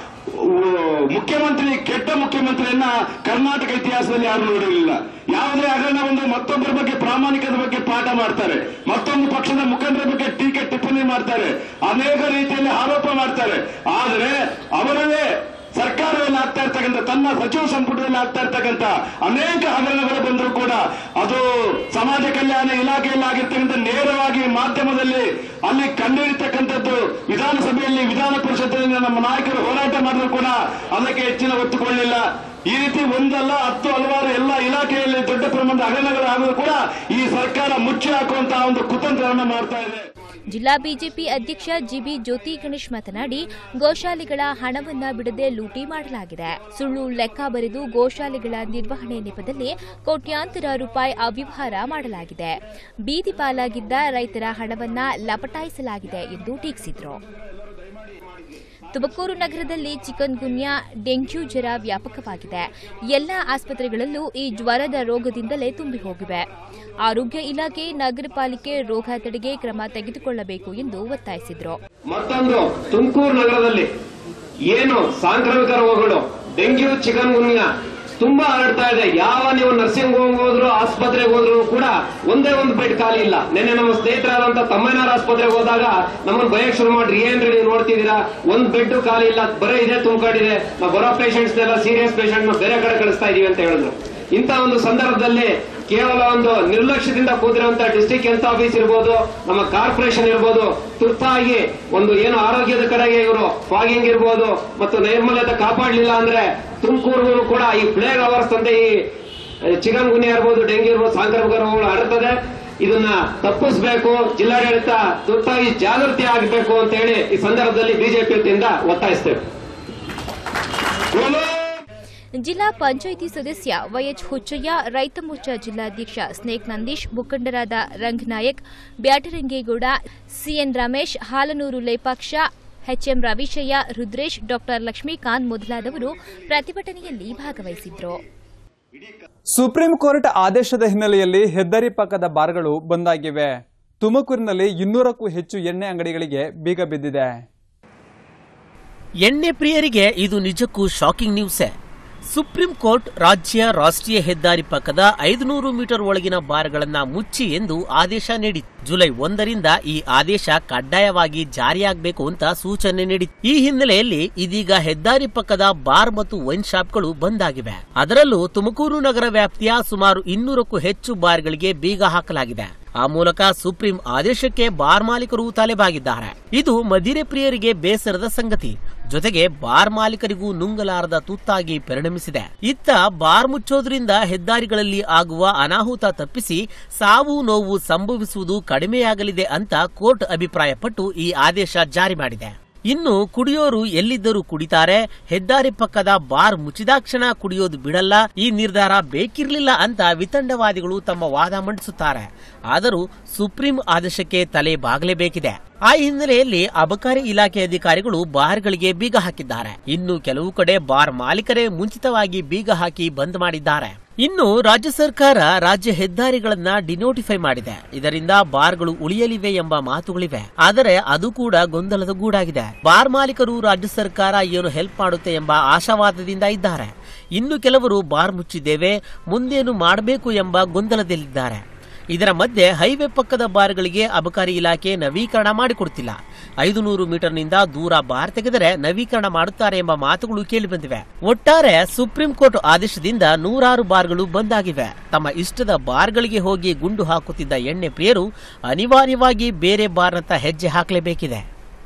ಮುಖ್ಯಮಂತ್ರಿ ಕೆಟ್ಟ ಮುಖ್ಯಮಂತ್ರಿಯನ್ನ ಕರ್ನಾಟಕ ಇತಿಹಾಸದಲ್ಲಿ ಯಾರು ನೋಡಿರಲಿಲ್ಲ ಯಾವುದೇ ಹಗರಣ ಒಂದು ಮತ್ತೊಬ್ಬರ ಬಗ್ಗೆ ಪ್ರಾಮಾಣಿಕದ ಬಗ್ಗೆ ಪಾಠ ಮಾಡ್ತಾರೆ ಮತ್ತೊಂದು ಪಕ್ಷದ ಮುಖಂಡರ ಬಗ್ಗೆ ಟೀಕೆ ಟಿಪ್ಪಣಿ ಮಾಡ್ತಾರೆ ಅನೇಕ ರೀತಿಯಲ್ಲಿ ಆರೋಪ ಮಾಡ್ತಾರೆ ಆದರೆ ಅವರದೇ ಸರ್ಕಾರದಲ್ಲಿ ಆಗ್ತಾ ಇರ್ತಕ್ಕಂಥ ತನ್ನ ಸಚಿವ ಸಂಪುಟದಲ್ಲಿ ಆಗ್ತಾ ಇರ್ತಕ್ಕಂಥ ಅನೇಕ ಹಗರಣಗಳು ಬಂದರೂ ಕೂಡ ಅದು ಸಮಾಜ ಕಲ್ಯಾಣ ಇಲಾಖೆಯಲ್ಲಿ ಆಗಿರ್ತಕ್ಕಂಥ ನೇರವಾಗಿ ಮಾಧ್ಯಮದಲ್ಲಿ ಅಲ್ಲಿ ಕಂಡುಹಿಡಿತಕ್ಕಂಥದ್ದು ವಿಧಾನಸಭೆಯಲ್ಲಿ ವಿಧಾನ ಪರಿಷತ್ತಿನಲ್ಲಿ ನಮ್ಮ ನಾಯಕರು ಹೋರಾಟ ಮಾಡಿದ್ರು ಕೂಡ ಅದಕ್ಕೆ ಹೆಚ್ಚಿನ ಒತ್ತು ಕೊಡಲಿಲ್ಲ ಈ ರೀತಿ ಒಂದಲ್ಲ ಹತ್ತು ಹಲವಾರು ಎಲ್ಲ ಇಲಾಖೆಯಲ್ಲಿ ದೊಡ್ಡ ಪ್ರಮಾಣದ ಹಗರಣಗಳು ಆದರೂ ಕೂಡ ಈ ಸರ್ಕಾರ ಮುಚ್ಚಿ ಹಾಕುವಂತಹ ಒಂದು ಕುತಂತ್ರವನ್ನು ಮಾಡ್ತಾ ಇದೆ ಜಿಲ್ಲಾ ಬಿಜೆಪಿ ಅಧ್ಯಕ್ಷ ಜಿಬಿ ಜ್ಯೋತಿ ಗಣೇಶ್ ಮಾತನಾಡಿ ಗೋಶಾಲೆಗಳ ಹಣವನ್ನ ಬಿಡದೆ ಲೂಟಿ ಮಾಡಲಾಗಿದೆ ಸುಳ್ಳು ಲೆಕ್ಕ ಬರೆದು ಗೋಶಾಲೆಗಳ ನಿರ್ವಹಣೆ ನೆಪದಲ್ಲಿ ಕೋಟ್ಯಾಂತರ ರೂಪಾಯಿ ಅವ್ಯವಹಾರ ಮಾಡಲಾಗಿದೆ ಬೀದಿ ಪಾಲಾಗಿದ್ದ ರೈತರ ಹಣವನ್ನ ಲಪಟಾಯಿಸಲಾಗಿದೆ ಎಂದು ಟೀಕಿಸಿದರು ತುಮಕೂರು ನಗರದಲ್ಲಿ ಚಿಕನ್ ಗುನ್ಯಾ ಡೆಂಗ್ಯೂ ಜ್ವರ ವ್ಯಾಪಕವಾಗಿದೆ ಎಲ್ಲ ಆಸ್ಪತ್ರೆಗಳಲ್ಲೂ ಈ ಜ್ವರದ ರೋಗದಿಂದಲೇ ತುಂಬಿ ಹೋಗಿವೆ ಆರೋಗ್ಯ ಇಲಾಖೆ ನಗರ ಪಾಲಿಕೆ ರೋಗ ತಡೆಗೆ ಕ್ರಮ ತೆಗೆದುಕೊಳ್ಳಬೇಕು ಎಂದು ಒತ್ತಾಯಿಸಿದರು ಮತ್ತೊಂದು ತುಮಕೂರು ನಗರದಲ್ಲಿ ಏನು ಸಾಂಕ್ರಾಮಿಕ ರೋಗಗಳು ಡೆಂಗ್ಯೂ ಚಿಕನ್ ಗುನ್ಯಾ ತುಂಬಾ ಹರಡ್ತಾ ಇದೆ ಯಾವ ನೀವು ನರ್ಸಿಂಗ್ ಹೋಮ್ ಹೋದ್ರು ಆಸ್ಪತ್ರೆಗೆ ಹೋದ್ರು ಕೂಡ ಒಂದೇ ಒಂದು ಬೆಡ್ ಖಾಲಿ ಇಲ್ಲ ನಿನ್ನೆ ನಮ್ಮ ಸ್ನೇಹಿತರಾದಂತ ತಮ್ಮಯ್ಯನವರ ಆಸ್ಪತ್ರೆಗೆ ಹೋದಾಗ ನಮ್ಮನ್ನು ಭಯಕ್ಕೆ ಶುರು ಮಾಡ್ರಿ ಏನ್ರಿ ನೀವು ನೋಡ್ತಿದ್ದೀರಾ ಒಂದ್ ಬೆಡ್ ಖಾಲಿ ಇಲ್ಲ ಬರೀ ಇದೇ ತುಂಬಿಕೊಂಡಿದೆ ನಾವು ಬರೋ ಪೇಷಂಟ್ಸ್ ಎಲ್ಲ ಸೀರಿಯಸ್ ಪೇಷಂಟ್ ಬೇರೆ ಕಡೆ ಕಳಿಸ್ತಾ ಇದೀವಿ ಅಂತ ಹೇಳಿದ್ರು ಇಂಥ ಒಂದು ಸಂದರ್ಭದಲ್ಲಿ ಕೇವಲ ಒಂದು ನಿರ್ಲಕ್ಷ್ಯದಿಂದ ಕೂದಿರುವಂತ ಡಿಸ್ಟ್ರಿಕ್ಟ್ ಹೆಲ್ತ್ ಆಫೀಸ್ ಇರ್ಬೋದು ನಮ್ಮ ಕಾರ್ಪೊರೇಷನ್ ಇರ್ಬೋದು ತುರ್ತಾಗಿ ಒಂದು ಏನು ಆರೋಗ್ಯದ ಕಡೆಗೆ ಇವರು ಫಾಗಿಂಗ್ ಇರ್ಬೋದು ಮತ್ತು ನೈರ್ಮಲ್ಯತೆ ಕಾಪಾಡಲಿಲ್ಲ ಅಂದ್ರೆ ತುಮಕೂರು ಕೂಡ ಈ ಪ್ಲೇಗ್ ಅವರ್ಸ್ ಅಂತ ಈ ಚಿಕನ್ ಗುನ್ಯಾ ಇರ್ಬೋದು ಡೆಂಗ್ಯೂ ಇರ್ಬೋದು ಸಾಂಕ್ರಾಮಿಕ ರೋಗಗಳು ಹರಡ್ತದೆ ಇದನ್ನ ತಪ್ಪಿಸಬೇಕು ಜಿಲ್ಲಾಡಳಿತ ತುರ್ತಾಗಿ ಜಾಗೃತಿ ಆಗಬೇಕು ಅಂತ ಹೇಳಿ ಈ ಸಂದರ್ಭದಲ್ಲಿ ಬಿಜೆಪಿ ವತಿಯಿಂದ ಒತ್ತಾಯಿಸ್ತೇವೆ ಜಿಲ್ಲಾ ಪಂಚಾಯಿತಿ ಸದಸ್ಯ ವೈಎಚ್ ಹುಚ್ಚಯ್ಯ ರೈತ ಮೋರ್ಚಾ ಜಿಲ್ಲಾಧ್ಯಕ್ಷ ಸ್ನೇಕ್ ನಂದೀಶ್ ಮುಖಂಡರಾದ ರಂಗನಾಯಕ್ ಬ್ಯಾಟರಂಗೇಗೌಡ ಸಿಎನ್ ರಮೇಶ್ ಹಾಲನೂರು ಲೇಪಾಕ್ಷ ಎಚ್ಎಂ ರವಿಶಯ್ಯ ರುದ್ರೇಶ್ ಡಾ ಲಕ್ಷ್ಮೀಕಾಂತ್ ಮೊದಲಾದವರು ಪ್ರತಿಭಟನೆಯಲ್ಲಿ ಭಾಗವಹಿಸಿದ್ರು ಸುಪ್ರೀಂ ಕೋರ್ಟ್ ಆದೇಶದ ಹಿನ್ನೆಲೆಯಲ್ಲಿ ಹೆದ್ದಾರಿ ಪಕ್ಕದ ಬಾರ್ಗಳು ಬಂದಾಗಿವೆ ತುಮಕೂರಿನಲ್ಲಿ ಇನ್ನೂರಕ್ಕೂ ಹೆಚ್ಚು ಎಣ್ಣೆ ಅಂಗಡಿಗಳಿಗೆ ಬೀಗ ಬಿದ್ದಿದೆ ಎಣ್ಣೆ ಪ್ರಿಯರಿಗೆ ಇದು ನಿಜಕ್ಕೂ ಶಾಕಿಂಗ್ ನ್ಯೂಸೇ ಸುಪ್ರೀಂ ಕೋರ್ಟ್ ರಾಜ್ಯ ರಾಷ್ಟ್ರೀಯ ಹೆದ್ದಾರಿ ಪಕ್ಕದ ಐದುನೂರು ಮೀಟರ್ ಒಳಗಿನ ಬಾರ್ಗಳನ್ನ ಮುಚ್ಚಿ ಎಂದು ಆದೇಶ ನೀಡಿತು ಜುಲೈ ಒಂದರಿಂದ ಈ ಆದೇಶ ಕಡ್ಡಾಯವಾಗಿ ಜಾರಿಯಾಗಬೇಕು ಅಂತ ಸೂಚನೆ ನೀಡಿತು ಈ ಹಿನ್ನೆಲೆಯಲ್ಲಿ ಇದೀಗ ಹೆದ್ದಾರಿ ಪಕ್ಕದ ಬಾರ್ ಮತ್ತು ವೈನ್ ಶಾಪ್ಗಳು ಬಂದ್ ಆಗಿವೆ ಅದರಲ್ಲೂ ತುಮಕೂರು ನಗರ ವ್ಯಾಪ್ತಿಯ ಸುಮಾರು ಇನ್ನೂರಕ್ಕೂ ಹೆಚ್ಚು ಬಾರ್ಗಳಿಗೆ ಬೀಗ ಹಾಕಲಾಗಿದೆ ಆ ಮೂಲಕ ಸುಪ್ರೀಂ ಆದೇಶಕ್ಕೆ ಬಾರ್ ಮಾಲೀಕರು ತಲೆಬಾಗಿದ್ದಾರೆ ಇದು ಮದಿರೆ ಪ್ರಿಯರಿಗೆ ಬೇಸರದ ಸಂಗತಿ ಜೊತೆಗೆ ಬಾರ್ ಮಾಲೀಕರಿಗೂ ನುಂಗಲಾರದ ತುತ್ತಾಗಿ ಪರಿಣಮಿಸಿದೆ ಇತ್ತ ಬಾರ್ ಮುಚ್ಚೋದ್ರಿಂದ ಹೆದ್ದಾರಿಗಳಲ್ಲಿ ಆಗುವ ಅನಾಹುತ ತಪ್ಪಿಸಿ ಸಾವು ನೋವು ಸಂಭವಿಸುವುದು ಕಡಿಮೆಯಾಗಲಿದೆ ಅಂತ ಕೋರ್ಟ್ ಅಭಿಪ್ರಾಯಪಟ್ಟು ಈ ಆದೇಶ ಜಾರಿ ಮಾಡಿದೆ ಇನ್ನು ಕುಡಿಯೋರು ಎಲ್ಲಿದ್ದರೂ ಕುಡಿತಾರೆ ಹೆದ್ದಾರಿ ಪಕ್ಕದ ಬಾರ್ ಮುಚ್ಚಿದಾಕ್ಷಣ ಕುಡಿಯೋದು ಬಿಡಲ್ಲ ಈ ನಿರ್ಧಾರ ಬೇಕಿರ್ಲಿಲ್ಲ ಅಂತ ವಿತಂಡವಾದಿಗಳು ತಮ್ಮ ವಾದ ಮಂಡಿಸುತ್ತಾರೆ ಆದರೂ ಸುಪ್ರೀಂ ಆದೇಶಕ್ಕೆ ತಲೆ ಬಾಗಲೇಬೇಕಿದೆ ಆ ಹಿನ್ನೆಲೆಯಲ್ಲಿ ಅಬಕಾರಿ ಇಲಾಖೆ ಅಧಿಕಾರಿಗಳು ಬಾರ್ಗಳಿಗೆ ಬೀಗ ಹಾಕಿದ್ದಾರೆ ಇನ್ನು ಕೆಲವು ಕಡೆ ಬಾರ್ ಮಾಲೀಕರೇ ಮುಂಚಿತವಾಗಿ ಬೀಗ ಹಾಕಿ ಬಂದ್ ಮಾಡಿದ್ದಾರೆ ಇನ್ನು ರಾಜ್ಯ ಸರ್ಕಾರ ರಾಜ್ಯ ಹೆದ್ದಾರಿಗಳನ್ನ ಡಿನೋಟಿಫೈ ಮಾಡಿದೆ ಇದರಿಂದ ಬಾರ್ಗಳು ಉಳಿಯಲಿವೆ ಎಂಬ ಮಾತುಗಳಿವೆ ಆದರೆ ಅದು ಕೂಡ ಗೊಂದಲದ ಗೂಡಾಗಿದೆ ಬಾರ್ ಮಾಲೀಕರು ರಾಜ್ಯ ಸರ್ಕಾರ ಏನು ಹೆಲ್ಪ್ ಮಾಡುತ್ತೆ ಎಂಬ ಆಶಾವಾದದಿಂದ ಇದ್ದಾರೆ ಇನ್ನು ಕೆಲವರು ಬಾರ್ ಮುಚ್ಚಿದ್ದೇವೆ ಮುಂದೇನು ಮಾಡಬೇಕು ಎಂಬ ಗೊಂದಲದಲ್ಲಿದ್ದಾರೆ ಇದರ ಮಧ್ಯೆ ಹೈವೇ ಪಕ್ಕದ ಬಾರ್ಗಳಿಗೆ ಅಬಕಾರಿ ಇಲಾಖೆ ನವೀಕರಣ ಮಾಡಿಕೊಡ್ತಿಲ್ಲ ಐದು ನೂರು ಮೀಟರ್ನಿಂದ ದೂರ ಬಾರ್ ತೆಗೆದರೆ ನವೀಕರಣ ಮಾಡುತ್ತಾರೆ ಎಂಬ ಮಾತುಗಳು ಕೇಳಿಬಂದಿವೆ ಒಟ್ಟಾರೆ ಸುಪ್ರೀಂ ಕೋರ್ಟ್ ಆದೇಶದಿಂದ ನೂರಾರು ಬಾರ್ಗಳು ಬಂದ್ ಆಗಿವೆ ತಮ್ಮ ಇಷ್ಟದ ಬಾರ್ಗಳಿಗೆ ಹೋಗಿ ಗುಂಡು ಹಾಕುತ್ತಿದ್ದ ಎಣ್ಣೆ ಪ್ರಿಯರು ಅನಿವಾರ್ಯವಾಗಿ ಬೇರೆ ಬಾರ್ನತ್ತ ಹೆಜ್ಜೆ ಹಾಕಲೇಬೇಕಿದೆ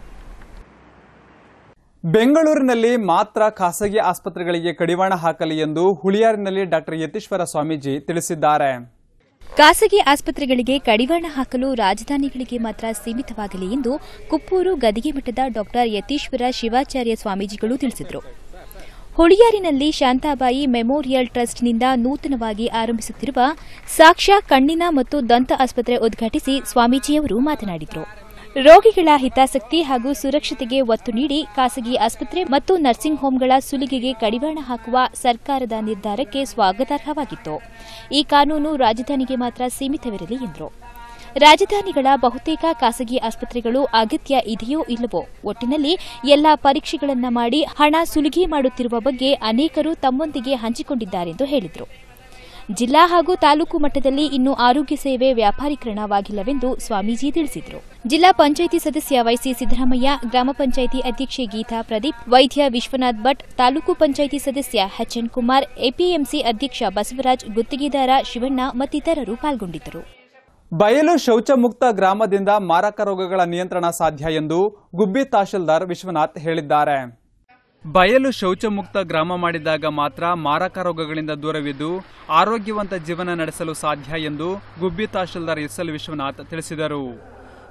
ಬೆಂಗಳೂರಿನಲ್ಲಿ ಮಾತ್ರ ಖಾಸಗಿ ಆಸ್ಪತ್ರೆಗಳಿಗೆ ಕಡಿವಾಣ ಹಾಕಲಿ ಎಂದು ಹುಳಿಯಾರಿನಲ್ಲಿ ಡಾಕ್ಟರ್ ಯತೀಶ್ವರ ಸ್ವಾಮೀಜಿ ತಿಳಿಸಿದ್ದಾರೆ ಖಾಸಗಿ ಆಸ್ಪತ್ರೆಗಳಿಗೆ ಕಡಿವಾಣ ಹಾಕಲು ರಾಜಧಾನಿಗಳಿಗೆ ಮಾತ್ರ ಸೀಮಿತವಾಗಲಿ ಎಂದು ಕುಪ್ಪೂರು ಗದಿಗೆ ಮಠದ ಡಾಕ್ಟರ್ ಯತೀಶ್ವರ ಶಿವಾಚಾರ್ಯ ಸ್ವಾಮೀಜಿಗಳು ತಿಳಿಸಿದರು ಹುಳಿಯಾರಿನಲ್ಲಿ ಶಾಂತಾಬಾಯಿ ಮೆಮೋರಿಯಲ್ ಟ್ರಸ್ಟ್ನಿಂದ ನೂತನವಾಗಿ ಆರಂಭಿಸುತ್ತಿರುವ ಸಾಕ್ಷ್ಯ ಕಣ್ಣಿನ ಮತ್ತು ದಂತ ಆಸ್ಪತ್ರೆ ಉದ್ಘಾಟಿಸಿ ಸ್ವಾಮೀಜಿಯವರು ಮಾತನಾಡಿದರು ರೋಗಿಗಳ ಹಿತಾಸಕ್ತಿ ಹಾಗೂ ಸುರಕ್ಷತೆಗೆ ಒತ್ತು ನೀಡಿ ಖಾಸಗಿ ಆಸ್ಪತ್ರೆ ಮತ್ತು ನರ್ಸಿಂಗ್ ಹೋಂಗಳ ಸುಲಿಗೆಗೆ ಕಡಿವಾಣ ಹಾಕುವ ಸರ್ಕಾರದ ನಿರ್ಧಾರಕ್ಕೆ ಸ್ವಾಗತಾರ್ಹವಾಗಿತ್ತು ಈ ಕಾನೂನು ರಾಜಧಾನಿಗೆ ಮಾತ್ರ ಸೀಮಿತವಿರಲಿ ಎಂದರು ರಾಜಧಾನಿಗಳ ಬಹುತೇಕ ಖಾಸಗಿ ಆಸ್ಪತ್ರೆಗಳು ಅಗತ್ಯ ಇದೆಯೋ ಇಲ್ಲವೋ ಒಟ್ಟಿನಲ್ಲಿ ಎಲ್ಲಾ ಪರೀಕ್ಷೆಗಳನ್ನ ಮಾಡಿ ಹಣ ಸುಲಿಗೆ ಮಾಡುತ್ತಿರುವ ಬಗ್ಗೆ ಅನೇಕರು ತಮ್ಮೊಂದಿಗೆ ಹಂಚಿಕೊಂಡಿದ್ದಾರೆಂದು ಹೇಳಿದರು ಜಿಲ್ಲಾ ಹಾಗೂ ತಾಲೂಕು ಮಟ್ಟದಲ್ಲಿ ಇನ್ನೂ ಆರೋಗ್ಯ ಸೇವೆ ವ್ಯಾಪಾರೀಕರಣವಾಗಿಲ್ಲವೆಂದು ಸ್ವಾಮೀಜಿ ತಿಳಿಸಿದರು ಜಿಲ್ಲಾ ಪಂಚಾಯಿತಿ ಸದಸ್ಯ ವೈಸಿ ಸಿದ್ದರಾಮಯ್ಯ ಗ್ರಾಮ ಪಂಚಾಯಿತಿ ಅಧ್ಯಕ್ಷೆ ಗೀತಾ ಪ್ರದೀಪ್ ವೈದ್ಯ ವಿಶ್ವನಾಥ್ ಭಟ್ ತಾಲೂಕು ಪಂಚಾಯಿತಿ ಸದಸ್ಯ ಎಚ್ಎನ್ ಕುಮಾರ್ ಎಪಿಎಂಸಿ ಅಧ್ಯಕ್ಷ ಬಸವರಾಜ್ ಗುತ್ತಿಗೆದಾರ ಶಿವಣ್ಣ ಮತ್ತಿತರರು ಪಾಲ್ಗೊಂಡಿದ್ದರು ಬಯಲು ಶೌಚ ಮುಕ್ತ ಗ್ರಾಮದಿಂದ ಮಾರಕ ರೋಗಗಳ ನಿಯಂತ್ರಣ ಸಾಧ್ಯ ಎಂದು ಗುಬ್ಬಿ ತಹಶೀಲ್ದಾರ್ ವಿಶ್ವನಾಥ್ ಹೇಳಿದ್ದಾರೆ ಬಯಲು ಶೌಚ ಮುಕ್ತ ಗ್ರಾಮ ಮಾಡಿದಾಗ ಮಾತ್ರ ಮಾರಕ ರೋಗಗಳಿಂದ ದೂರವಿದ್ದು ಆರೋಗ್ಯವಂತ ಜೀವನ ನಡೆಸಲು ಸಾಧ್ಯ ಎಂದು ಗುಬ್ಬಿ ತಹಶೀಲ್ದಾರ್ ಎಸ್ಎಲ್ ವಿಶ್ವನಾಥ್ ತಿಳಿಸಿದರು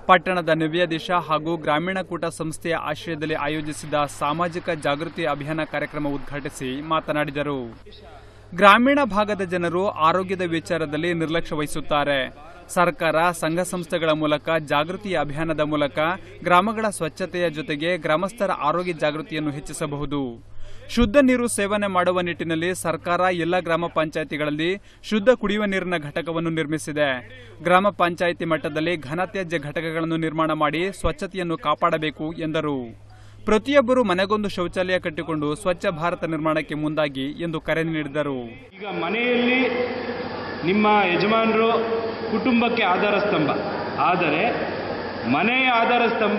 ಪಟ್ಟಣದ ನವ್ಯಾದಿಶ ಹಾಗೂ ಗ್ರಾಮೀಣ ಕೂಟ ಸಂಸ್ಥೆಯ ಆಶ್ರಯದಲ್ಲಿ ಆಯೋಜಿಸಿದ ಸಾಮಾಜಿಕ ಜಾಗೃತಿ ಅಭಿಯಾನ ಕಾರ್ಯಕ್ರಮ ಉದ್ಘಾಟಿಸಿ ಮಾತನಾಡಿದರು ಗ್ರಾಮೀಣ ಭಾಗದ ಜನರು ಆರೋಗ್ಯದ ವಿಚಾರದಲ್ಲಿ ನಿರ್ಲಕ್ಷ್ಯ ವಹಿಸುತ್ತಾರೆ ಸರ್ಕಾರ ಸಂಘ ಸಂಸ್ಥೆಗಳ ಮೂಲಕ ಜಾಗೃತಿ ಅಭಿಯಾನದ ಮೂಲಕ ಗ್ರಾಮಗಳ ಸ್ವಚ್ಛತೆಯ ಜೊತೆಗೆ ಗ್ರಾಮಸ್ಥರ ಆರೋಗ್ಯ ಜಾಗೃತಿಯನ್ನು ಹೆಚ್ಚಿಸಬಹುದು ಶುದ್ಧ ನೀರು ಸೇವನೆ ಮಾಡುವ ನಿಟ್ಟಿನಲ್ಲಿ ಸರ್ಕಾರ ಎಲ್ಲ ಗ್ರಾಮ ಪಂಚಾಯಿತಿಗಳಲ್ಲಿ ಶುದ್ಧ ಕುಡಿಯುವ ನೀರಿನ ಘಟಕವನ್ನು ನಿರ್ಮಿಸಿದೆ ಗ್ರಾಮ ಪಂಚಾಯಿತಿ ಮಟ್ಟದಲ್ಲಿ ಘನತ್ಯಾಜ್ಯ ಘಟಕಗಳನ್ನು ನಿರ್ಮಾಣ ಮಾಡಿ ಸ್ವಚ್ಛತೆಯನ್ನು ಕಾಪಾಡಬೇಕು ಎಂದರು ಪ್ರತಿಯೊಬ್ಬರು ಮನೆಗೊಂದು ಶೌಚಾಲಯ ಕಟ್ಟಿಕೊಂಡು ಸ್ವಚ್ಛ ಭಾರತ ನಿರ್ಮಾಣಕ್ಕೆ ಮುಂದಾಗಿ ಎಂದು ಕರೆ ನೀಡಿದರು ಈಗ ಮನೆಯಲ್ಲಿ ನಿಮ್ಮ ಯಜಮಾನರು ಕುಟುಂಬಕ್ಕೆ ಆಧಾರ ಸ್ತಂಭ ಆದರೆ ಮನೆಯ ಆಧಾರ ಸ್ತಂಭ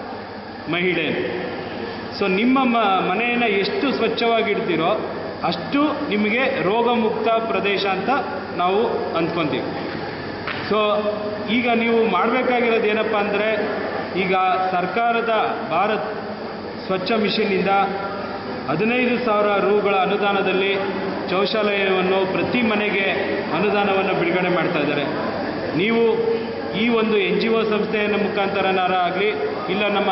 ಮಹಿಳೆ ಸೊ ನಿಮ್ಮ ಮ ಮನೆಯನ್ನು ಎಷ್ಟು ಸ್ವಚ್ಛವಾಗಿಡ್ತೀರೋ ಅಷ್ಟು ನಿಮಗೆ ರೋಗಮುಕ್ತ ಪ್ರದೇಶ ಅಂತ ನಾವು ಅಂದ್ಕೊತೀವಿ ಸೊ ಈಗ ನೀವು ಮಾಡಬೇಕಾಗಿರೋದು ಏನಪ್ಪ ಅಂದರೆ ಈಗ ಸರ್ಕಾರದ ಭಾರತ್ ಸ್ವಚ್ಛ ಮಿಷನ್ನಿಂದ ಹದಿನೈದು ಸಾವಿರ ರೂಗಳ ಅನುದಾನದಲ್ಲಿ ಶೌಚಾಲಯವನ್ನು ಪ್ರತಿ ಮನೆಗೆ ಅನುದಾನವನ್ನು ಬಿಡುಗಡೆ ಮಾಡ್ತಾ ಇದ್ದಾರೆ ನೀವು ಈ ಒಂದು ಎನ್ ಜಿ ಒ ಸಂಸ್ಥೆಯ ಮುಖಾಂತರನಾರ ಆಗಲಿ ಇಲ್ಲ ನಮ್ಮ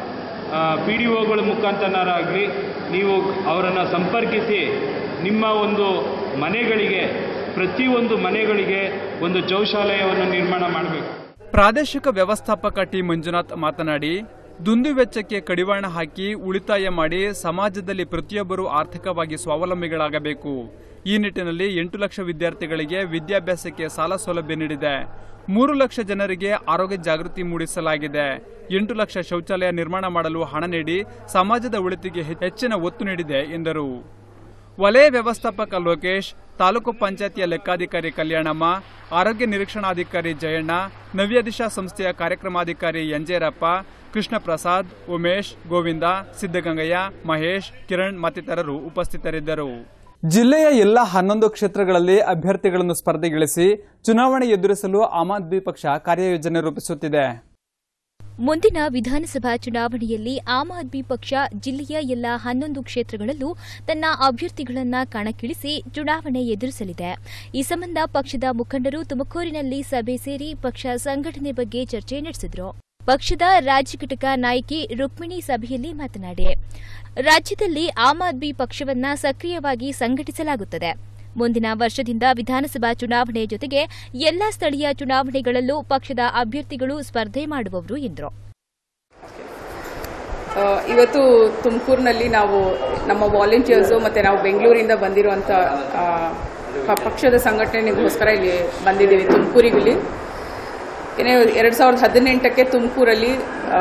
ಪಿ ಡಿ ಒಗಳ ಮುಖಾಂತರನಾರ ಆಗಲಿ ನೀವು ಅವರನ್ನು ಸಂಪರ್ಕಿಸಿ ನಿಮ್ಮ ಒಂದು ಮನೆಗಳಿಗೆ ಪ್ರತಿಯೊಂದು ಮನೆಗಳಿಗೆ ಒಂದು ಶೌಚಾಲಯವನ್ನು ನಿರ್ಮಾಣ ಮಾಡಬೇಕು ಪ್ರಾದೇಶಿಕ ವ್ಯವಸ್ಥಾಪಕ ಟಿ ಮಂಜುನಾಥ್ ಮಾತನಾಡಿ ದುಂದು ವೆಚ್ಚಕ್ಕೆ ಕಡಿವಾಣ ಹಾಕಿ ಉಳಿತಾಯ ಮಾಡಿ ಸಮಾಜದಲ್ಲಿ ಪ್ರತಿಯೊಬ್ಬರೂ ಆರ್ಥಿಕವಾಗಿ ಸ್ವಾವಲಂಬಿಗಳಾಗಬೇಕು ಈ ನಿಟ್ಟಿನಲ್ಲಿ ಎಂಟು ಲಕ್ಷ ವಿದ್ಯಾರ್ಥಿಗಳಿಗೆ ವಿದ್ಯಾಭ್ಯಾಸಕ್ಕೆ ಸಾಲ ಸೌಲಭ್ಯ ನೀಡಿದೆ ಮೂರು ಲಕ್ಷ ಜನರಿಗೆ ಆರೋಗ್ಯ ಜಾಗೃತಿ ಮೂಡಿಸಲಾಗಿದೆ ಎಂಟು ಲಕ್ಷ ಶೌಚಾಲಯ ನಿರ್ಮಾಣ ಮಾಡಲು ಹಣ ನೀಡಿ ಸಮಾಜದ ಒಳಿತಿಗೆ ಹೆಚ್ಚಿನ ಒತ್ತು ನೀಡಿದೆ ಎಂದರು ವಲಯ ವ್ಯವಸ್ಥಾಪಕ ಲೋಕೇಶ್ ತಾಲೂಕು ಪಂಚಾಯತಿಯ ಲೆಕ್ಕಾಧಿಕಾರಿ ಕಲ್ಯಾಣಮ್ಮ ಆರೋಗ್ಯ ನಿರೀಕ್ಷಣಾಧಿಕಾರಿ ಜಯಣ್ಣ ನವ್ಯದಿಶಾ ಸಂಸ್ಥೆಯ ಕಾರ್ಯಕ್ರಮಾಧಿಕಾರಿ ಎಂಜೇರಪ್ಪ ಕೃಷ್ಣ ಪ್ರಸಾದ್ ಉಮೇಶ್ ಗೋವಿಂದ ಸಿದ್ದಗಂಗಯ್ಯ ಮಹೇಶ್ ಕಿರಣ್ ಮತ್ತಿತರರು ಉಪಸ್ಥಿತರಿದ್ದರು ಜಿಲ್ಲೆಯ ಎಲ್ಲ ಹನ್ನೊಂದು ಕ್ಷೇತ್ರಗಳಲ್ಲಿ ಅಭ್ಯರ್ಥಿಗಳನ್ನು ಸ್ಪರ್ಧೆಗಿಳಿಸಿ ಚುನಾವಣೆ ಎದುರಿಸಲು ಆಮ್ ಆದ್ಮಿ ಪಕ್ಷ ಕಾರ್ಯಯೋಜನೆ ರೂಪಿಸುತ್ತಿದೆ ಮುಂದಿನ ವಿಧಾನಸಭಾ ಚುನಾವಣೆಯಲ್ಲಿ ಆಮ್ ಆದ್ಮಿ ಪಕ್ಷ ಜಿಲ್ಲೆಯ ಎಲ್ಲ ಹನ್ನೊಂದು ಕ್ಷೇತ್ರಗಳಲ್ಲೂ ತನ್ನ ಅಭ್ಯರ್ಥಿಗಳನ್ನ ಕಣಕ್ಕಿಳಿಸಿ ಚುನಾವಣೆ ಎದುರಿಸಲಿದೆ ಈ ಸಂಬಂಧ ಪಕ್ಷದ ಮುಖಂಡರು ತುಮಕೂರಿನಲ್ಲಿ ಸಭೆ ಸೇರಿ ಪಕ್ಷ ಸಂಘಟನೆ ಬಗ್ಗೆ ಚರ್ಚೆ ನಡೆಸಿದರು ಪಕ್ಷದ ರಾಜ್ಯ ಘಟಕ ನಾಯಕಿ ರುಕ್ಮಿಣಿ ಸಭೆಯಲ್ಲಿ ಮಾತನಾಡಿ ರಾಜ್ಯದಲ್ಲಿ ಆಮ್ ಆದ್ಮಿ ಪಕ್ಷವನ್ನ ಸಕ್ರಿಯವಾಗಿ ಸಂಘಟಿಸಲಾಗುತ್ತದೆ ಮುಂದಿನ ವರ್ಷದಿಂದ ವಿಧಾನಸಭಾ ಚುನಾವಣೆ ಜೊತೆಗೆ ಎಲ್ಲಾ ಸ್ಥಳೀಯ ಚುನಾವಣೆಗಳಲ್ಲೂ ಪಕ್ಷದ ಅಭ್ಯರ್ಥಿಗಳು ಸ್ಪರ್ಧೆ ಮಾಡುವವರು ಎಂದರು ಆ, ಇವತ್ತು ತುಮಕೂರಿನಲ್ಲಿ ನಾವು ನಮ್ಮ ವಾಲಂಟಿಯರ್ಸು ಮತ್ತು ನಾವು ಬೆಂಗಳೂರಿಂದ ಬಂದಿರುವಂಥ ಆ, ಪ- ಪಕ್ಷದ ಸಂಘಟನೆಗೋಸ್ಕರ ಇಲ್ಲಿ ಬಂದಿದ್ದೀವಿ ತುಮಕೂರಿಗಿಲ್ಲಿ ಏನೇ ಎರಡು ಸಾವಿರದ ಹದಿನೆಂಟಕ್ಕೆ ತುಮಕೂರಲ್ಲಿ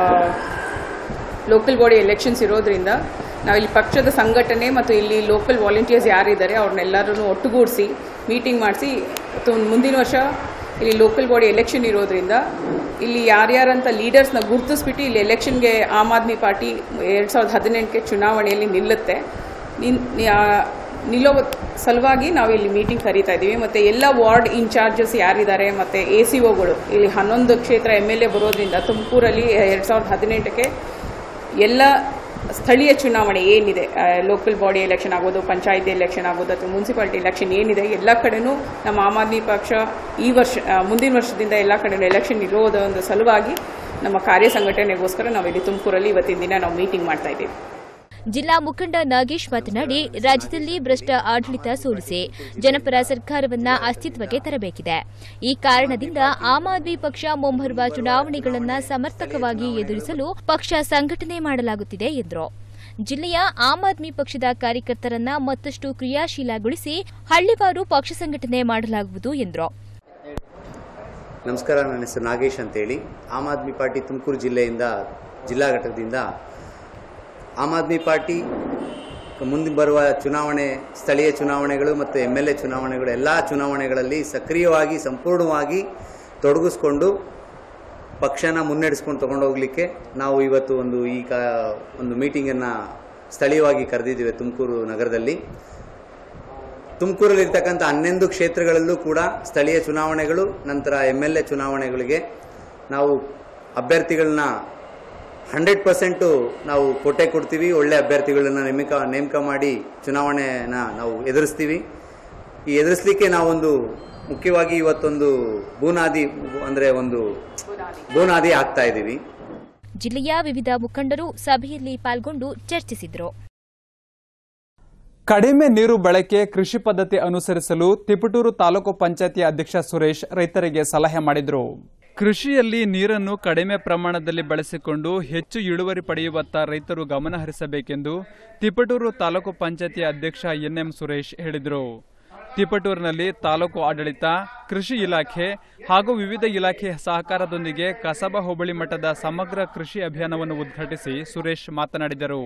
ಲೋಕಲ್ ಬಾಡಿ ಎಲೆಕ್ಷನ್ಸ್ ಇರೋದ್ರಿಂದ ನಾವಿಲ್ಲಿ ಪಕ್ಷದ ಸಂಘಟನೆ ಮತ್ತು ಇಲ್ಲಿ ಲೋಕಲ್ ವಾಲಂಟಿಯರ್ಸ್ ಯಾರಿದ್ದಾರೆ ಅವ್ರನ್ನೆಲ್ಲರನ್ನು ಒಟ್ಟುಗೂಡಿಸಿ ಮೀಟಿಂಗ್ ಮಾಡಿಸಿ ಮುಂದಿನ ವರ್ಷ ಇಲ್ಲಿ ಲೋಕಲ್ ಬಾಡಿ ಎಲೆಕ್ಷನ್ ಇರೋದ್ರಿಂದ ಇಲ್ಲಿ ಯಾರ್ಯಾರಂತ ಲೀಡರ್ಸ್ನ ಗುರುತಿಸ್ಬಿಟ್ಟು ಇಲ್ಲಿ ಎಲೆಕ್ಷನ್ಗೆ ಆಮ್ ಆದ್ಮಿ ಪಾರ್ಟಿ ಎರಡು ಸಾವಿರದ ಹದಿನೆಂಟಕ್ಕೆ ಚುನಾವಣೆಯಲ್ಲಿ ನಿಲ್ಲುತ್ತೆ ನಿನ್ ಆ, ನಿಲ್ಲೋ ಸಲುವಾಗಿ ನಾವು ಇಲ್ಲಿ ಮೀಟಿಂಗ್ ಕರೀತಾ ಇದ್ದೀವಿ ಮತ್ತು ಎಲ್ಲ ವಾರ್ಡ್ ಇನ್ಚಾರ್ಜಸ್ ಯಾರಿದ್ದಾರೆ ಮತ್ತು ಎ ಸಿ ಒಗಳು ಇಲ್ಲಿ ಹನ್ನೊಂದು ಕ್ಷೇತ್ರ ಎಮ್ ಎಲ್ ಎ ಬರೋದ್ರಿಂದ ತುಮಕೂರಲ್ಲಿ ಎರಡು ಸಾವಿರದ ಹದಿನೆಂಟಕ್ಕೆ ಎಲ್ಲ ಸ್ಥಳೀಯ ಚುನಾವಣೆ ಏನಿದೆ ಲೋಕಲ್ ಬಾಡಿ ಎಲೆಕ್ಷನ್ ಆಗೋದು ಪಂಚಾಯತಿ ಎಲೆಕ್ಷನ್ ಆಗೋದು ಅಥವಾ ಮುನ್ಸಿಪಾಲಿಟಿ ಎಲೆಕ್ಷನ್ ಏನಿದೆ ಎಲ್ಲ ಕಡೆನೂ ನಮ್ಮ ಆಮ್ ಆದ್ಮಿ ಪಕ್ಷ ಈ ವರ್ಷ ಆ, ಮುಂದಿನ ವರ್ಷದಿಂದ ಎಲ್ಲ ಕಡೆನೂ ಎಲೆಕ್ಷನ್ ಇರೋದ ಒಂದು ಸಲುವಾಗಿ ನಮ್ಮ ಕಾರ್ಯ ಸಂಘಟನೆಗೋಸ್ಕರ ನಾವು ಇಲ್ಲಿ ತುಮಕೂರಲ್ಲಿ ಇವತ್ತಿನ ದಿನ ನಾವು ಮೀಟಿಂಗ್ ಮಾಡ್ತಾ ಇದ್ದೀವಿ ಜಿಲ್ಲಾ ಮುಖಂಡ ನಾಗೇಶ್ ಮಾತನಾಡಿ ರಾಜ್ಯದಲ್ಲಿ ಭ್ರಷ್ಟ ಆಡಳಿತ ಸೋಲಿಸಿ ಜನಪರ ಸರ್ಕಾರವನ್ನ ಅಸ್ತಿತ್ವಕ್ಕೆ ತರಬೇಕಿದೆ ಈ ಕಾರಣದಿಂದ ಆಮ್ ಆದ್ಮಿ ಪಕ್ಷ ಮುಂಬರುವ ಚುನಾವಣೆಗಳನ್ನ ಸಮರ್ಥಕವಾಗಿ ಎದುರಿಸಲು ಪಕ್ಷ ಸಂಘಟನೆ ಮಾಡಲಾಗುತ್ತಿದೆ ಎಂದರು ಜಿಲ್ಲೆಯ ಆಮ್ ಆದ್ಮಿ ಪಕ್ಷದ ಕಾರ್ಯಕರ್ತರನ್ನ ಮತ್ತಷ್ಟು ಕ್ರಿಯಾಶೀಲಗೊಳಿಸಿ ಹಳ್ಳಿವಾರು ಪಕ್ಷ ಸಂಘಟನೆ ಮಾಡಲಾಗುವುದು ಎಂದರು ನಮಸ್ಕಾರ ನನ್ನ ಹೆಸರು ನಾಗೇಶ್ ಅಂತೇಳಿ ಆಮ್ ಆದ್ಮಿ ಪಾರ್ಟಿ ತುಮಕೂರು ಜಿಲ್ಲೆಯಿಂದ ಜಿಲ್ಲಾ ಘಟಕದಿಂದ ಆಮ್ ಆದ್ಮಿ ಪಾರ್ಟಿ ಮುಂದೆ ಬರುವ ಚುನಾವಣೆ ಸ್ಥಳೀಯ ಚುನಾವಣೆಗಳು ಮತ್ತು ಎಮ್ ಎಲ್ ಎ ಚುನಾವಣೆಗಳು ಎಲ್ಲ ಚುನಾವಣೆಗಳಲ್ಲಿ ಸಕ್ರಿಯವಾಗಿ ಸಂಪೂರ್ಣವಾಗಿ ತೊಡಗಿಸ್ಕೊಂಡು ಪಕ್ಷನ ಮುನ್ನಡೆಸ್ಕೊಂಡು ತೊಗೊಂಡೋಗ್ಲಿಕ್ಕೆ ನಾವು ಇವತ್ತು ಒಂದು ಈ ಕಾ ಒಂದು ಮೀಟಿಂಗನ್ನು ಸ್ಥಳೀಯವಾಗಿ ಕರೆದಿದ್ದೇವೆ ತುಮಕೂರು ನಗರದಲ್ಲಿ ತುಮಕೂರಲ್ಲಿರ್ತಕ್ಕಂಥ ಹನ್ನೊಂದು ಕ್ಷೇತ್ರಗಳಲ್ಲೂ ಕೂಡ ಸ್ಥಳೀಯ ಚುನಾವಣೆಗಳು ನಂತರ ಎಮ್ ಎಲ್ ಎ ಚುನಾವಣೆಗಳಿಗೆ ನಾವು ಅಭ್ಯರ್ಥಿಗಳನ್ನ ಹಂಡ್ರೆಡ್ ಪರ್ಸೆಂಟು ನಾವು ಕೋಟೆ ಕೊಡ್ತೀವಿ ಒಳ್ಳೆ ಅಭ್ಯರ್ಥಿಗಳನ್ನ ನೇಮಕ ನೇಮಕ ಮಾಡಿ ಚುನಾವಣೆನ ನಾವು ಎದುರಿಸ್ತೀವಿ ಈ ಎದುರಿಸಲಿಕ್ಕೆ ನಾವೊಂದು ಮುಖ್ಯವಾಗಿ ಇವತ್ತೊಂದು ಬೂನಾದಿ ಅಂದರೆ ಒಂದು ಬೂನಾದಿ ಆಗ್ತಾ ಇದ್ದೀವಿ ಜಿಲ್ಲೆಯ ವಿವಿಧ ಮುಖಂಡರು ಸಭೆಯಲ್ಲಿ ಪಾಲ್ಗೊಂಡು ಚರ್ಚಿಸಿದರು ಕಡಿಮೆ ನೀರು ಬಳಕೆ ಕೃಷಿ ಪದ್ಧತಿ ಅನುಸರಿಸಲು ತಿಪಟೂರು ತಾಲೂಕು ಪಂಚಾಯತಿ ಅಧ್ಯಕ್ಷ ಸುರೇಶ್ ರೈತರಿಗೆ ಸಲಹೆ ಮಾಡಿದರು ಕೃಷಿಯಲ್ಲಿ ನೀರನ್ನು ಕಡಿಮೆ ಪ್ರಮಾಣದಲ್ಲಿ ಬಳಸಿಕೊಂಡು ಹೆಚ್ಚು ಇಳುವರಿ ಪಡೆಯುವತ್ತ ರೈತರು ಗಮನ ಹರಿಸಬೇಕೆಂದು ತಿಪಟೂರು ತಾಲೂಕು ಪಂಚಾಯತಿ ಅಧ್ಯಕ್ಷ ಎನ್ಎಂ ಸುರೇಶ್ ಹೇಳಿದರು ತಿಪಟೂರಿನಲ್ಲಿ ತಾಲೂಕು ಆಡಳಿತ ಕೃಷಿ ಇಲಾಖೆ ಹಾಗೂ ವಿವಿಧ ಇಲಾಖೆ ಸಹಕಾರದೊಂದಿಗೆ ಕಸಬಾ ಹೋಬಳಿ ಮಟ್ಟದ ಸಮಗ್ರ ಕೃಷಿ ಅಭಿಯಾನವನ್ನು ಉದ್ಘಾಟಿಸಿ ಸುರೇಶ್ ಮಾತನಾಡಿದರು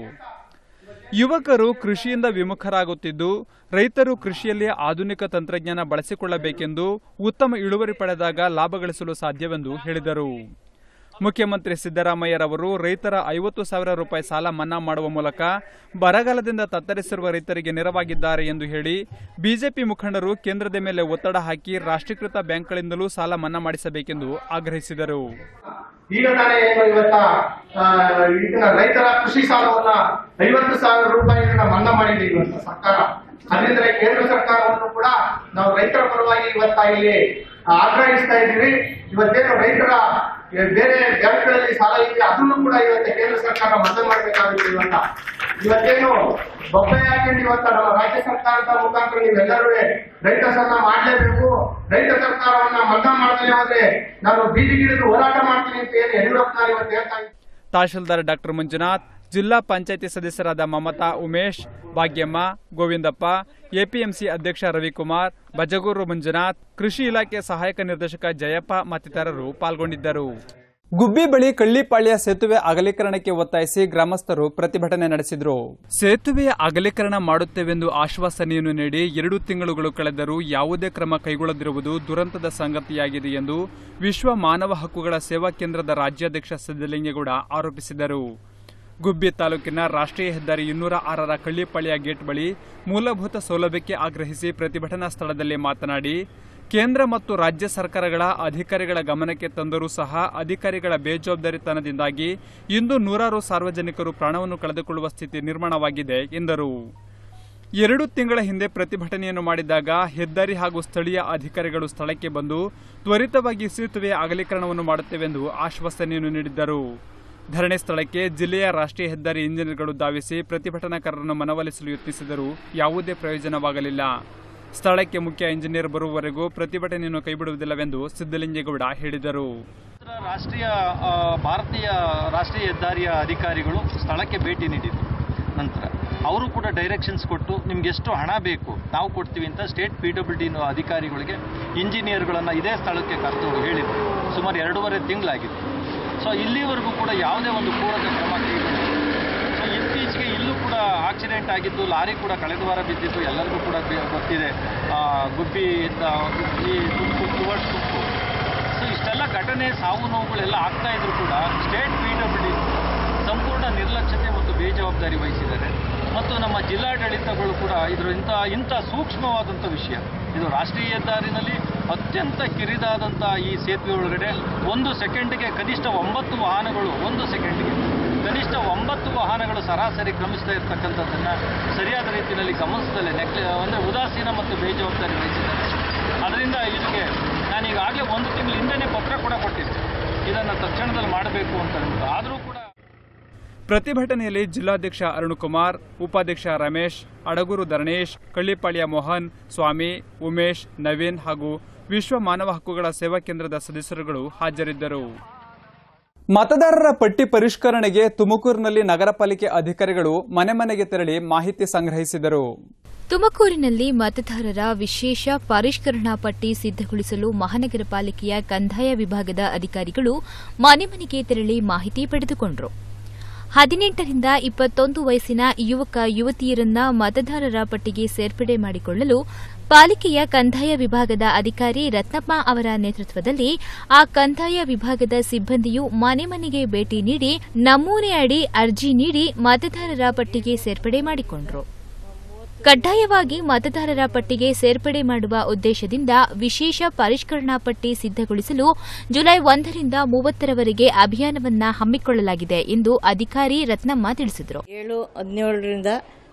ಯುವಕರು ಕೃಷಿಯಿಂದ ವಿಮುಖರಾಗುತ್ತಿದ್ದು ರೈತರು ಕೃಷಿಯಲ್ಲಿ ಆಧುನಿಕ ತಂತ್ರಜ್ಞಾನ ಬಳಸಿಕೊಳ್ಳಬೇಕೆಂದು ಉತ್ತಮ ಇಳುವರಿ ಪಡೆದಾಗ ಲಾಭ ಗಳಿಸಲು ಸಾಧ್ಯವೆಂದು ಹೇಳಿದರು ಮುಖ್ಯಮಂತ್ರಿ ಸಿದ್ದರಾಮಯ್ಯರವರು ರೈತರ ಐವತ್ತು ಸಾವಿರ ರೂಪಾಯಿ ಸಾಲ ಮನ್ನಾ ಮಾಡುವ ಮೂಲಕ ಬರಗಾಲದಿಂದ ತತ್ತರಿಸಿರುವ ರೈತರಿಗೆ ನೆರವಾಗಿದ್ದಾರೆ ಎಂದು ಹೇಳಿ ಬಿಜೆಪಿ ಮುಖಂಡರು ಕೇಂದ್ರದ ಮೇಲೆ ಒತ್ತಡ ಹಾಕಿ ರಾಷ್ಟ್ರೀಕೃತ ಬ್ಯಾಂಕ್ಗಳಿಂದಲೂ ಸಾಲ ಮನ್ನಾ ಮಾಡಿಸಬೇಕೆಂದು ಆಗ್ರಹಿಸಿದರು ಈಗ ತಾನೇ ಏನು ಇವತ್ತ ಆ, ಇದನ್ನ ರೈತರ ಕೃಷಿ ಸಾಲವನ್ನ ಐವತ್ತು ಸಾವಿರ ರೂಪಾಯಿಗಳನ್ನ ಮನ್ನಾ ಮಾಡಿದೆ ಇವತ್ತು ಸರ್ಕಾರ ಅದರಿಂದ ಕೇಂದ್ರ ಸರ್ಕಾರವನ್ನು ಕೂಡ ನಾವು ರೈತರ ಪರವಾಗಿ ಇವತ್ತ ಇಲ್ಲಿ ಆಗ್ರಹಿಸ್ತಾ ಇದ್ದೀವಿ ಇವತ್ತೇನು ರೈತರ ಬೇರೆ ಬ್ಯಾಂಕ್ಗಳಲ್ಲಿ ಸಾಲ ಇದೆ ಅದನ್ನು ಕೂಡ ಇವತ್ತು ಕೇಂದ್ರ ಸರ್ಕಾರ ಮನ್ನಾ ಮಾಡಬೇಕಾಗುತ್ತೆ ಇವತ್ತ ಇವತ್ತೇನು ಬೊಬ್ಬೆ ಹಾಕೊಂಡು ಇವತ್ತ ನಮ್ಮ ರಾಜ್ಯ ಸರ್ಕಾರದ ಮುಖಾಂತರ ನೀವೆಲ್ಲರೂ ರೈತ ಸನ್ನ ಮಾಡಲೇಬೇಕು ರೈತ ಸರ್ಕಾರವನ್ನ ಮನ್ನಾ ಮಾಡದೇ ಹೋದ್ರೆ ನಾನು ಬೀದಿಗಿಳಿದು ಹೋರಾಟ ಮಾಡ್ತೀನಿ ಅಂತ ಏನು ಯಡಿಯೂರಪ್ಪನವರು ಇವತ್ತು ಹೇಳ್ತಾ ಇದ್ದಾರೆ ತಹಶೀಲ್ದಾರ್ ಡಾಕ್ಟರ್ ಮಂಜುನಾಥ್ ಜಿಲ್ಲಾ ಪಂಚಾಯತಿ ಸದಸ್ಯರಾದ ಮಮತಾ ಉಮೇಶ್ ಭಾಗ್ಯಮ್ಮ ಗೋವಿಂದಪ್ಪ ಎಪಿಎಂಸಿ ಅಧ್ಯಕ್ಷ ರವಿಕುಮಾರ್ ಬಜಗೂರು ಮಂಜುನಾಥ್ ಕೃಷಿ ಇಲಾಖೆ ಸಹಾಯಕ ನಿರ್ದೇಶಕ ಜಯಪ್ಪ ಮತ್ತಿತರರು ಪಾಲ್ಗೊಂಡಿದ್ದರು ಗುಬ್ಬಿ ಬಳಿ ಕಳ್ಳಿಪಾಳ್ಯ ಸೇತುವೆ ಅಗಲೀಕರಣಕ್ಕೆ ಒತ್ತಾಯಿಸಿ ಗ್ರಾಮಸ್ಥರು ಪ್ರತಿಭಟನೆ ನಡೆಸಿದರು ಸೇತುವೆಯ ಅಗಲೀಕರಣ ಮಾಡುತ್ತೇವೆಂದು ಆಶ್ವಾಸನೆಯನ್ನು ನೀಡಿ ಎರಡು ತಿಂಗಳುಗಳು ಕಳೆದರೂ ಯಾವುದೇ ಕ್ರಮ ಕೈಗೊಳ್ಳದಿರುವುದು ದುರಂತದ ಸಂಗತಿಯಾಗಿದೆ ಎಂದು ವಿಶ್ವ ಮಾನವ ಹಕ್ಕುಗಳ ಸೇವಾ ಕೇಂದ್ರದ ರಾಜ್ಯಾಧ್ಯಕ್ಷ ಸಿದ್ದಲಿಂಗೇಗೌಡ ಆರೋಪಿಸಿದರು ಗುಬ್ಬಿ ತಾಲೂಕಿನ ರಾಷ್ಟ್ರೀಯ ಹೆದ್ದಾರಿ ಇನ್ನೂರ ಆರರ ಕಳ್ಳಿಪಾಳ್ಯ ಗೇಟ್ ಬಳಿ ಮೂಲಭೂತ ಸೌಲಭ್ಯಕ್ಕೆ ಆಗ್ರಹಿಸಿ ಪ್ರತಿಭಟನಾ ಸ್ಥಳದಲ್ಲಿ ಮಾತನಾಡಿ ಕೇಂದ್ರ ಮತ್ತು ರಾಜ್ಯ ಸರ್ಕಾರಗಳ ಅಧಿಕಾರಿಗಳ ಗಮನಕ್ಕೆ ತಂದರೂ ಸಹ ಅಧಿಕಾರಿಗಳ ಬೇಜವಾಬ್ದಾರಿತನದಿಂದಾಗಿ ಇಂದು ನೂರಾರು ಸಾರ್ವಜನಿಕರು ಪ್ರಾಣವನ್ನು ಕಳೆದುಕೊಳ್ಳುವ ಸ್ಥಿತಿ ನಿರ್ಮಾಣವಾಗಿದೆ ಎಂದರು ಎರಡು ತಿಂಗಳ ಹಿಂದೆ ಪ್ರತಿಭಟನೆಯನ್ನು ಮಾಡಿದಾಗ ಹೆದ್ದಾರಿ ಹಾಗೂ ಸ್ಥಳೀಯ ಅಧಿಕಾರಿಗಳು ಸ್ಥಳಕ್ಕೆ ಬಂದು ತ್ವರಿತವಾಗಿ ಸೇತುವೆಯ ಅಗಲೀಕರಣವನ್ನು ಮಾಡುತ್ತೇವೆಂದು ಆಶ್ವಾಸನೆಯನ್ನು ನೀಡಿದ್ದರು ಧರಣಿ ಸ್ಥಳಕ್ಕೆ ಜಿಲ್ಲೆಯ ರಾಷ್ಟ್ರೀಯ ಹೆದ್ದಾರಿ ಇಂಜಿನಿಯರ್ಗಳು ಧಾವಿಸಿ ಪ್ರತಿಭಟನಾಕಾರರನ್ನು ಮನವೊಲಿಸಲು ಯತ್ನಿಸಿದರೂ ಯಾವುದೇ ಪ್ರಯೋಜನವಾಗಲಿಲ್ಲ ಸ್ಥಳಕ್ಕೆ ಮುಖ್ಯ ಇಂಜಿನಿಯರ್ ಬರುವವರೆಗೂ ಪ್ರತಿಭಟನೆಯನ್ನು ಕೈಬಿಡುವುದಿಲ್ಲವೆಂದು ಸಿದ್ದಲಿಂಗೇಗೌಡ ಹೇಳಿದರು ರಾಷ್ಟ್ರೀಯ ಆ, ಭಾರತೀಯ ರಾಷ್ಟ್ರೀಯ ಹೆದ್ದಾರಿಯ ಅಧಿಕಾರಿಗಳು ಸ್ಥಳಕ್ಕೆ ಭೇಟಿ ನೀಡಿದರು ನಂತರ ಅವರು ಕೂಡ ಡೈರೆಕ್ಷನ್ಸ್ ಕೊಟ್ಟು ನಿಮ್ಗೆ ಎಷ್ಟು ಹಣ ಬೇಕು ನಾವು ಕೊಡ್ತೀವಿ ಅಂತ ಸ್ಟೇಟ್ ಪಿ ಡಬ್ಲ್ಯೂ ಡಿ ಅಧಿಕಾರಿಗಳಿಗೆ ಇಂಜಿನಿಯರ್ಗಳನ್ನು ಇದೇ ಸ್ಥಳಕ್ಕೆ ಕರೆದು ಹೇಳಿದರು ಸುಮಾರು ಎರಡೂವರೆ ತಿಂಗಳಾಗಿದೆ ಸೊ ಇಲ್ಲಿವರೆಗೂ ಕೂಡ ಯಾವುದೇ ಒಂದು ಪೂರಕ ಕ್ರಮ ಕೈಗೊಂಡಿಲ್ಲ ಸೊ ಇತ್ತೀಚೆಗೆ ಇಲ್ಲೂ ಕೂಡ ಆಕ್ಸಿಡೆಂಟ್ ಆಗಿದ್ದು ಲಾರಿ ಕೂಡ ಕಳೆದ ವಾರ ಬಿದ್ದಿದ್ದು ಎಲ್ಲರಿಗೂ ಕೂಡ ಬೆ- ಗೊತ್ತಿದೆ ಆ, ಗುಬ್ಬಿಯಿಂದ ಈ ತುಮಕೂರು ಟುವರ್ಡ್ಸ್ ತುಮಕೂರು ಸೊ ಇಷ್ಟೆಲ್ಲ ಘಟನೆ ಸಾವು ನೋವುಗಳೆಲ್ಲ ಆಗ್ತಾ ಇದ್ರು ಕೂಡ ಸ್ಟೇಟ್ ಪಿ ಡಬ್ಲ್ಯೂ ಸಂಪೂರ್ಣ ನಿರ್ಲಕ್ಷ್ಯತೆ ಮತ್ತು ಬೇಜವಾಬ್ದಾರಿ ವಹಿಸಿದ್ದಾರೆ ಮತ್ತು ನಮ್ಮ ಜಿಲ್ಲಾಡಳಿತಗಳು ಕೂಡ ಇದರ ಇಂಥ ಇಂಥ ಸೂಕ್ಷ್ಮವಾದಂಥ ವಿಷಯ ಇದು ರಾಷ್ಟ್ರೀಯ ಹೆದ್ದಾರಿನಲ್ಲಿ ಅತ್ಯಂತ ಕಿರಿದಾದಂಥ ಈ ಸೇತುವೆ ಒಳಗಡೆ ಒಂದು ಸೆಕೆಂಡ್ಗೆ ಕನಿಷ್ಠ ಒಂಬತ್ತು ವಾಹನಗಳು ಒಂದು ಸೆಕೆಂಡ್ಗೆ ಕನಿಷ್ಠ ಒಂಬತ್ತು ವಾಹನಗಳು ಸರಾಸರಿ ಕ್ರಮಿಸ್ತಾ ಇರ್ತಕ್ಕಂಥದ್ದನ್ನು ಸರಿಯಾದ ರೀತಿಯಲ್ಲಿ ಗಮನಿಸದಲ್ಲೇ ನೆಕ್ಲೆ ಅಂದರೆ ಉದಾಸೀನ ಮತ್ತು ಬೇಜವಾಬ್ದಾರಿ ವಹಿಸಿದ್ದಾರೆ ಅದರಿಂದ ಇದಕ್ಕೆ ನಾನು ಈಗಾಗಲೇ ಒಂದು ತಿಂಗಳ ಹಿಂದೆನೇ ಪತ್ರ ಕೂಡ ಕೊಟ್ಟಿದ್ದೆ ಇದನ್ನು ತಕ್ಷಣದಲ್ಲಿ ಮಾಡಬೇಕು ಅಂತ ಅಂದ್ಬಿಟ್ಟು ಆದರೂ ಕೂಡ ಪ್ರತಿಭಟನೆಯಲ್ಲಿ ಜಿಲ್ಲಾಧ್ಯಕ್ಷ ಅರುಣ್ಕುಮಾರ್ ಉಪಾಧ್ಯಕ್ಷ ರಮೇಶ್ ಅಡಗೂರು ಧರಣೇಶ್ ಕಳ್ಳಿಪಾಳ್ಯ ಮೋಹನ್ ಸ್ವಾಮಿ ಉಮೇಶ್ ನವೀನ್ ಹಾಗೂ ವಿಶ್ವ ಮಾನವ ಹಕ್ಕುಗಳ ಸೇವಾ ಕೇಂದ್ರದ ಸದಸ್ಯರುಗಳು ಹಾಜರಿದ್ದರು ಮತದಾರರ ಪಟ್ಟಿ ಪರಿಷ್ಕರಣೆಗೆ ತುಮಕೂರಿನಲ್ಲಿ ನಗರ ಪಾಲಿಕೆ ಅಧಿಕಾರಿಗಳು ಮನೆ ಮನೆಗೆ ತೆರಳಿ ಮಾಹಿತಿ ಸಂಗ್ರಹಿಸಿದರು ತುಮಕೂರಿನಲ್ಲಿ ಮತದಾರರ ವಿಶೇಷ ಪರಿಷ್ಕರಣಾ ಪಟ್ಟಿ ಸಿದ್ದಗೊಳಿಸಲು ಮಹಾನಗರ ಪಾಲಿಕೆಯ ಕಂದಾಯ ವಿಭಾಗದ ಅಧಿಕಾರಿಗಳು ಮನೆ ಮನೆಗೆ ತೆರಳಿ ಮಾಹಿತಿ ಪಡೆದುಕೊಂಡರು ಹದಿನೆಂಟರಿಂದ ಇಪ್ಪತ್ತೊಂದು ವಯಸ್ಸಿನ ಯುವಕ ಯುವತಿಯರನ್ನ ಮತದಾರರ ಪಟ್ಟಿಗೆ ಸೇರ್ಪಡೆ ಮಾಡಿಕೊಳ್ಳಲು ಪಾಲಿಕೆಯ ಕಂದಾಯ ವಿಭಾಗದ ಅಧಿಕಾರಿ ರತ್ನಪ್ಪ ಅವರ ನೇತೃತ್ವದಲ್ಲಿ ಆ ಕಂದಾಯ ವಿಭಾಗದ ಸಿಬ್ಬಂದಿಯು ಮನೆ ಮನೆಗೆ ಭೇಟಿ ನೀಡಿ ನಮೂನೆ ಅಡಿ ಅರ್ಜಿ ನೀಡಿ ಮತದಾರರ ಪಟ್ಟಿಗೆ ಸೇರ್ಪಡೆ ಮಾಡಿಕೊಂಡರು ಕಡ್ಡಾಯವಾಗಿ ಮತದಾರರ ಪಟ್ಟಿಗೆ ಸೇರ್ಪಡೆ ಮಾಡುವ ಉದ್ದೇಶದಿಂದ ವಿಶೇಷ ಪರಿಷ್ಕರಣಾ ಪಟ್ಟಿ ಸಿದ್ದಗೊಳಿಸಲು ಜುಲೈ ಒಂದರಿಂದ ಮೂವತ್ತರವರೆಗೆ ಅಭಿಯಾನವನ್ನ ಹಮ್ಮಿಕೊಳ್ಳಲಾಗಿದೆ ಎಂದು ಅಧಿಕಾರಿ ರತ್ನಮ್ಮ ತಿಳಿಸಿದರು ಏಳು ಹದಿನೇಳರಿಂದ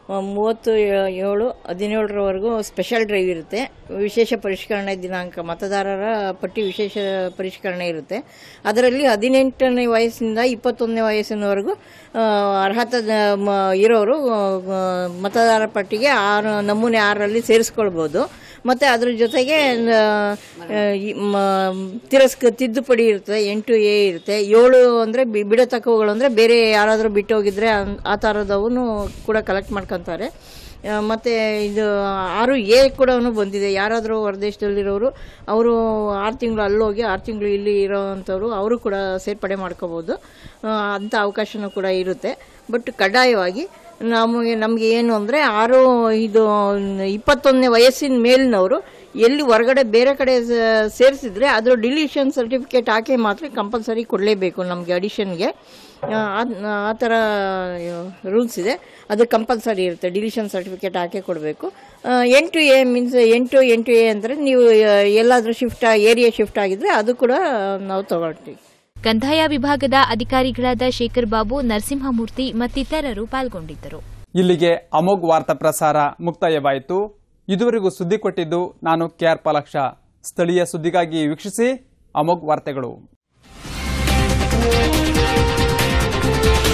ಮೂವತ್ತು ಏಳು ಹದಿನೇಳರವರೆಗೂ ಸ್ಪೆಷಲ್ ಡ್ರೈವ್ ಇರುತ್ತೆ ವಿಶೇಷ ಪರಿಷ್ಕರಣೆ ದಿನಾಂಕ ಮತದಾರರ ಪಟ್ಟಿ ವಿಶೇಷ ಪರಿಷ್ಕರಣೆ ಇರುತ್ತೆ ಅದರಲ್ಲಿ ಹದಿನೆಂಟನೇ ವಯಸ್ಸಿನಿಂದ ಇಪ್ಪತ್ತೊಂದನೇ ವಯಸ್ಸಿನವರೆಗೂ ಆ, ಅರ್ಹತೆ ಮ- ಇರೋರು ಆ, ಮತದಾರ ಪಟ್ಟಿಗೆ ಆರು ನಮೂನೆ ಆರರಲ್ಲಿ ಸೇರಿಸ್ಕೊಳ್ಬೋದು ಮತ್ತು ಅದ್ರ ಜೊತೆಗೆ ಆ, ಈ ಮ- ತಿರಸ್ಕ ತಿದ್ದುಪಡಿ ಇರುತ್ತೆ ಎಂಟು ಎ ಇರುತ್ತೆ ಏಳು ಅಂದರೆ ಬಿಡತಕ್ಕವುಗಳು ಅಂದರೆ ಬೇರೆ ಯಾರಾದರೂ ಬಿಟ್ಟು ಹೋಗಿದ್ರೆ ಅನ್- ಆ ಥರದವನು ಕೂಡ ಕಲೆಕ್ಟ್ ಮಾಡ್ಕೊತಾರೆ ಆ, ಮತ್ತೆ ಇದು ಆರು ಎ ಕೂಡ ಬಂದಿದೆ ಯಾರಾದರೂ ಹೊರದೇಶದಲ್ಲಿರೋರು ಅವರು ಆರು ತಿಂಗಳು ಅಲ್ಲೋಗಿ ಆರು ತಿಂಗಳು ಇಲ್ಲಿ ಇರೋವಂಥವ್ರು ಅವರು ಕೂಡ ಸೇರ್ಪಡೆ ಮಾಡ್ಕೋಬೋದು ಆ, ಅಂಥ ಅವಕಾಶನೂ ಕೂಡ ಇರುತ್ತೆ ಬಟ್ ಕಡ್ಡಾಯವಾಗಿ ನಮಗೆ ನಮಗೆ ಏನು ಅಂದರೆ ಆರು ಇದು ಇಪ್ಪತ್ತೊಂದನೇ ವಯಸ್ಸಿನ ಮೇಲಿನವರು ಎಲ್ಲಿ ಹೊರಗಡೆ ಬೇರೆ ಕಡೆ ಸೇರಿಸಿದ್ರೆ ಅದ್ರ ಡಿಲಿಷನ್ ಸರ್ಟಿಫಿಕೇಟ್ ಹಾಕಿ ಮಾತ್ರ ಕಂಪಲ್ಸರಿ ಕೊಡಲೇಬೇಕು ನಮಗೆ ಅಡಿಷನ್ಗೆ ಆ ಥರ ರೂಲ್ಸ್ ಇದೆ ಅದು ಕಂಪಲ್ಸರಿ ಇರುತ್ತೆ ಡಿಲಿಷನ್ ಸರ್ಟಿಫಿಕೇಟ್ ಹಾಕಿ ಕೊಡಬೇಕು ಎಂಟು ಎ ಮೀನ್ಸ್ ಎಂಟು ಎಂಟು ಎ ಅಂದರೆ ನೀವು ಆ, ಎಲ್ಲಾದರೂ ಶಿಫ್ಟ್ ಏರಿಯಾ ಶಿಫ್ಟ್ ಆಗಿದ್ರೆ ಅದು ಕೂಡ ನಾವು ತಗೊಳ್ತೀವಿ ಕಂದಾಯ ವಿಭಾಗದ ಅಧಿಕಾರಿಗಳಾದ ಶೇಖರ್ ಬಾಬು ನರಸಿಂಹಮೂರ್ತಿ ಮತ್ತಿತರರು ಪಾಲ್ಗೊಂಡಿದ್ದರು ಇಲ್ಲಿಗೆ ಅಮೋಘ್ ವಾರ್ತಾ ಪ್ರಸಾರ ಮುಕ್ತಾಯವಾಯಿತು ಇದುವರೆಗೂ ಸುದ್ದಿ ಕೊಟ್ಟಿದ್ದು ನಾನು ಕೆಆರ್ ಪಾಲಾಕ್ಷ ಸ್ಥಳೀಯ ಸುದ್ದಿಗಾಗಿ ವೀಕ್ಷಿಸಿ ಅಮೋಘ್ ವಾರ್ತೆಗಳು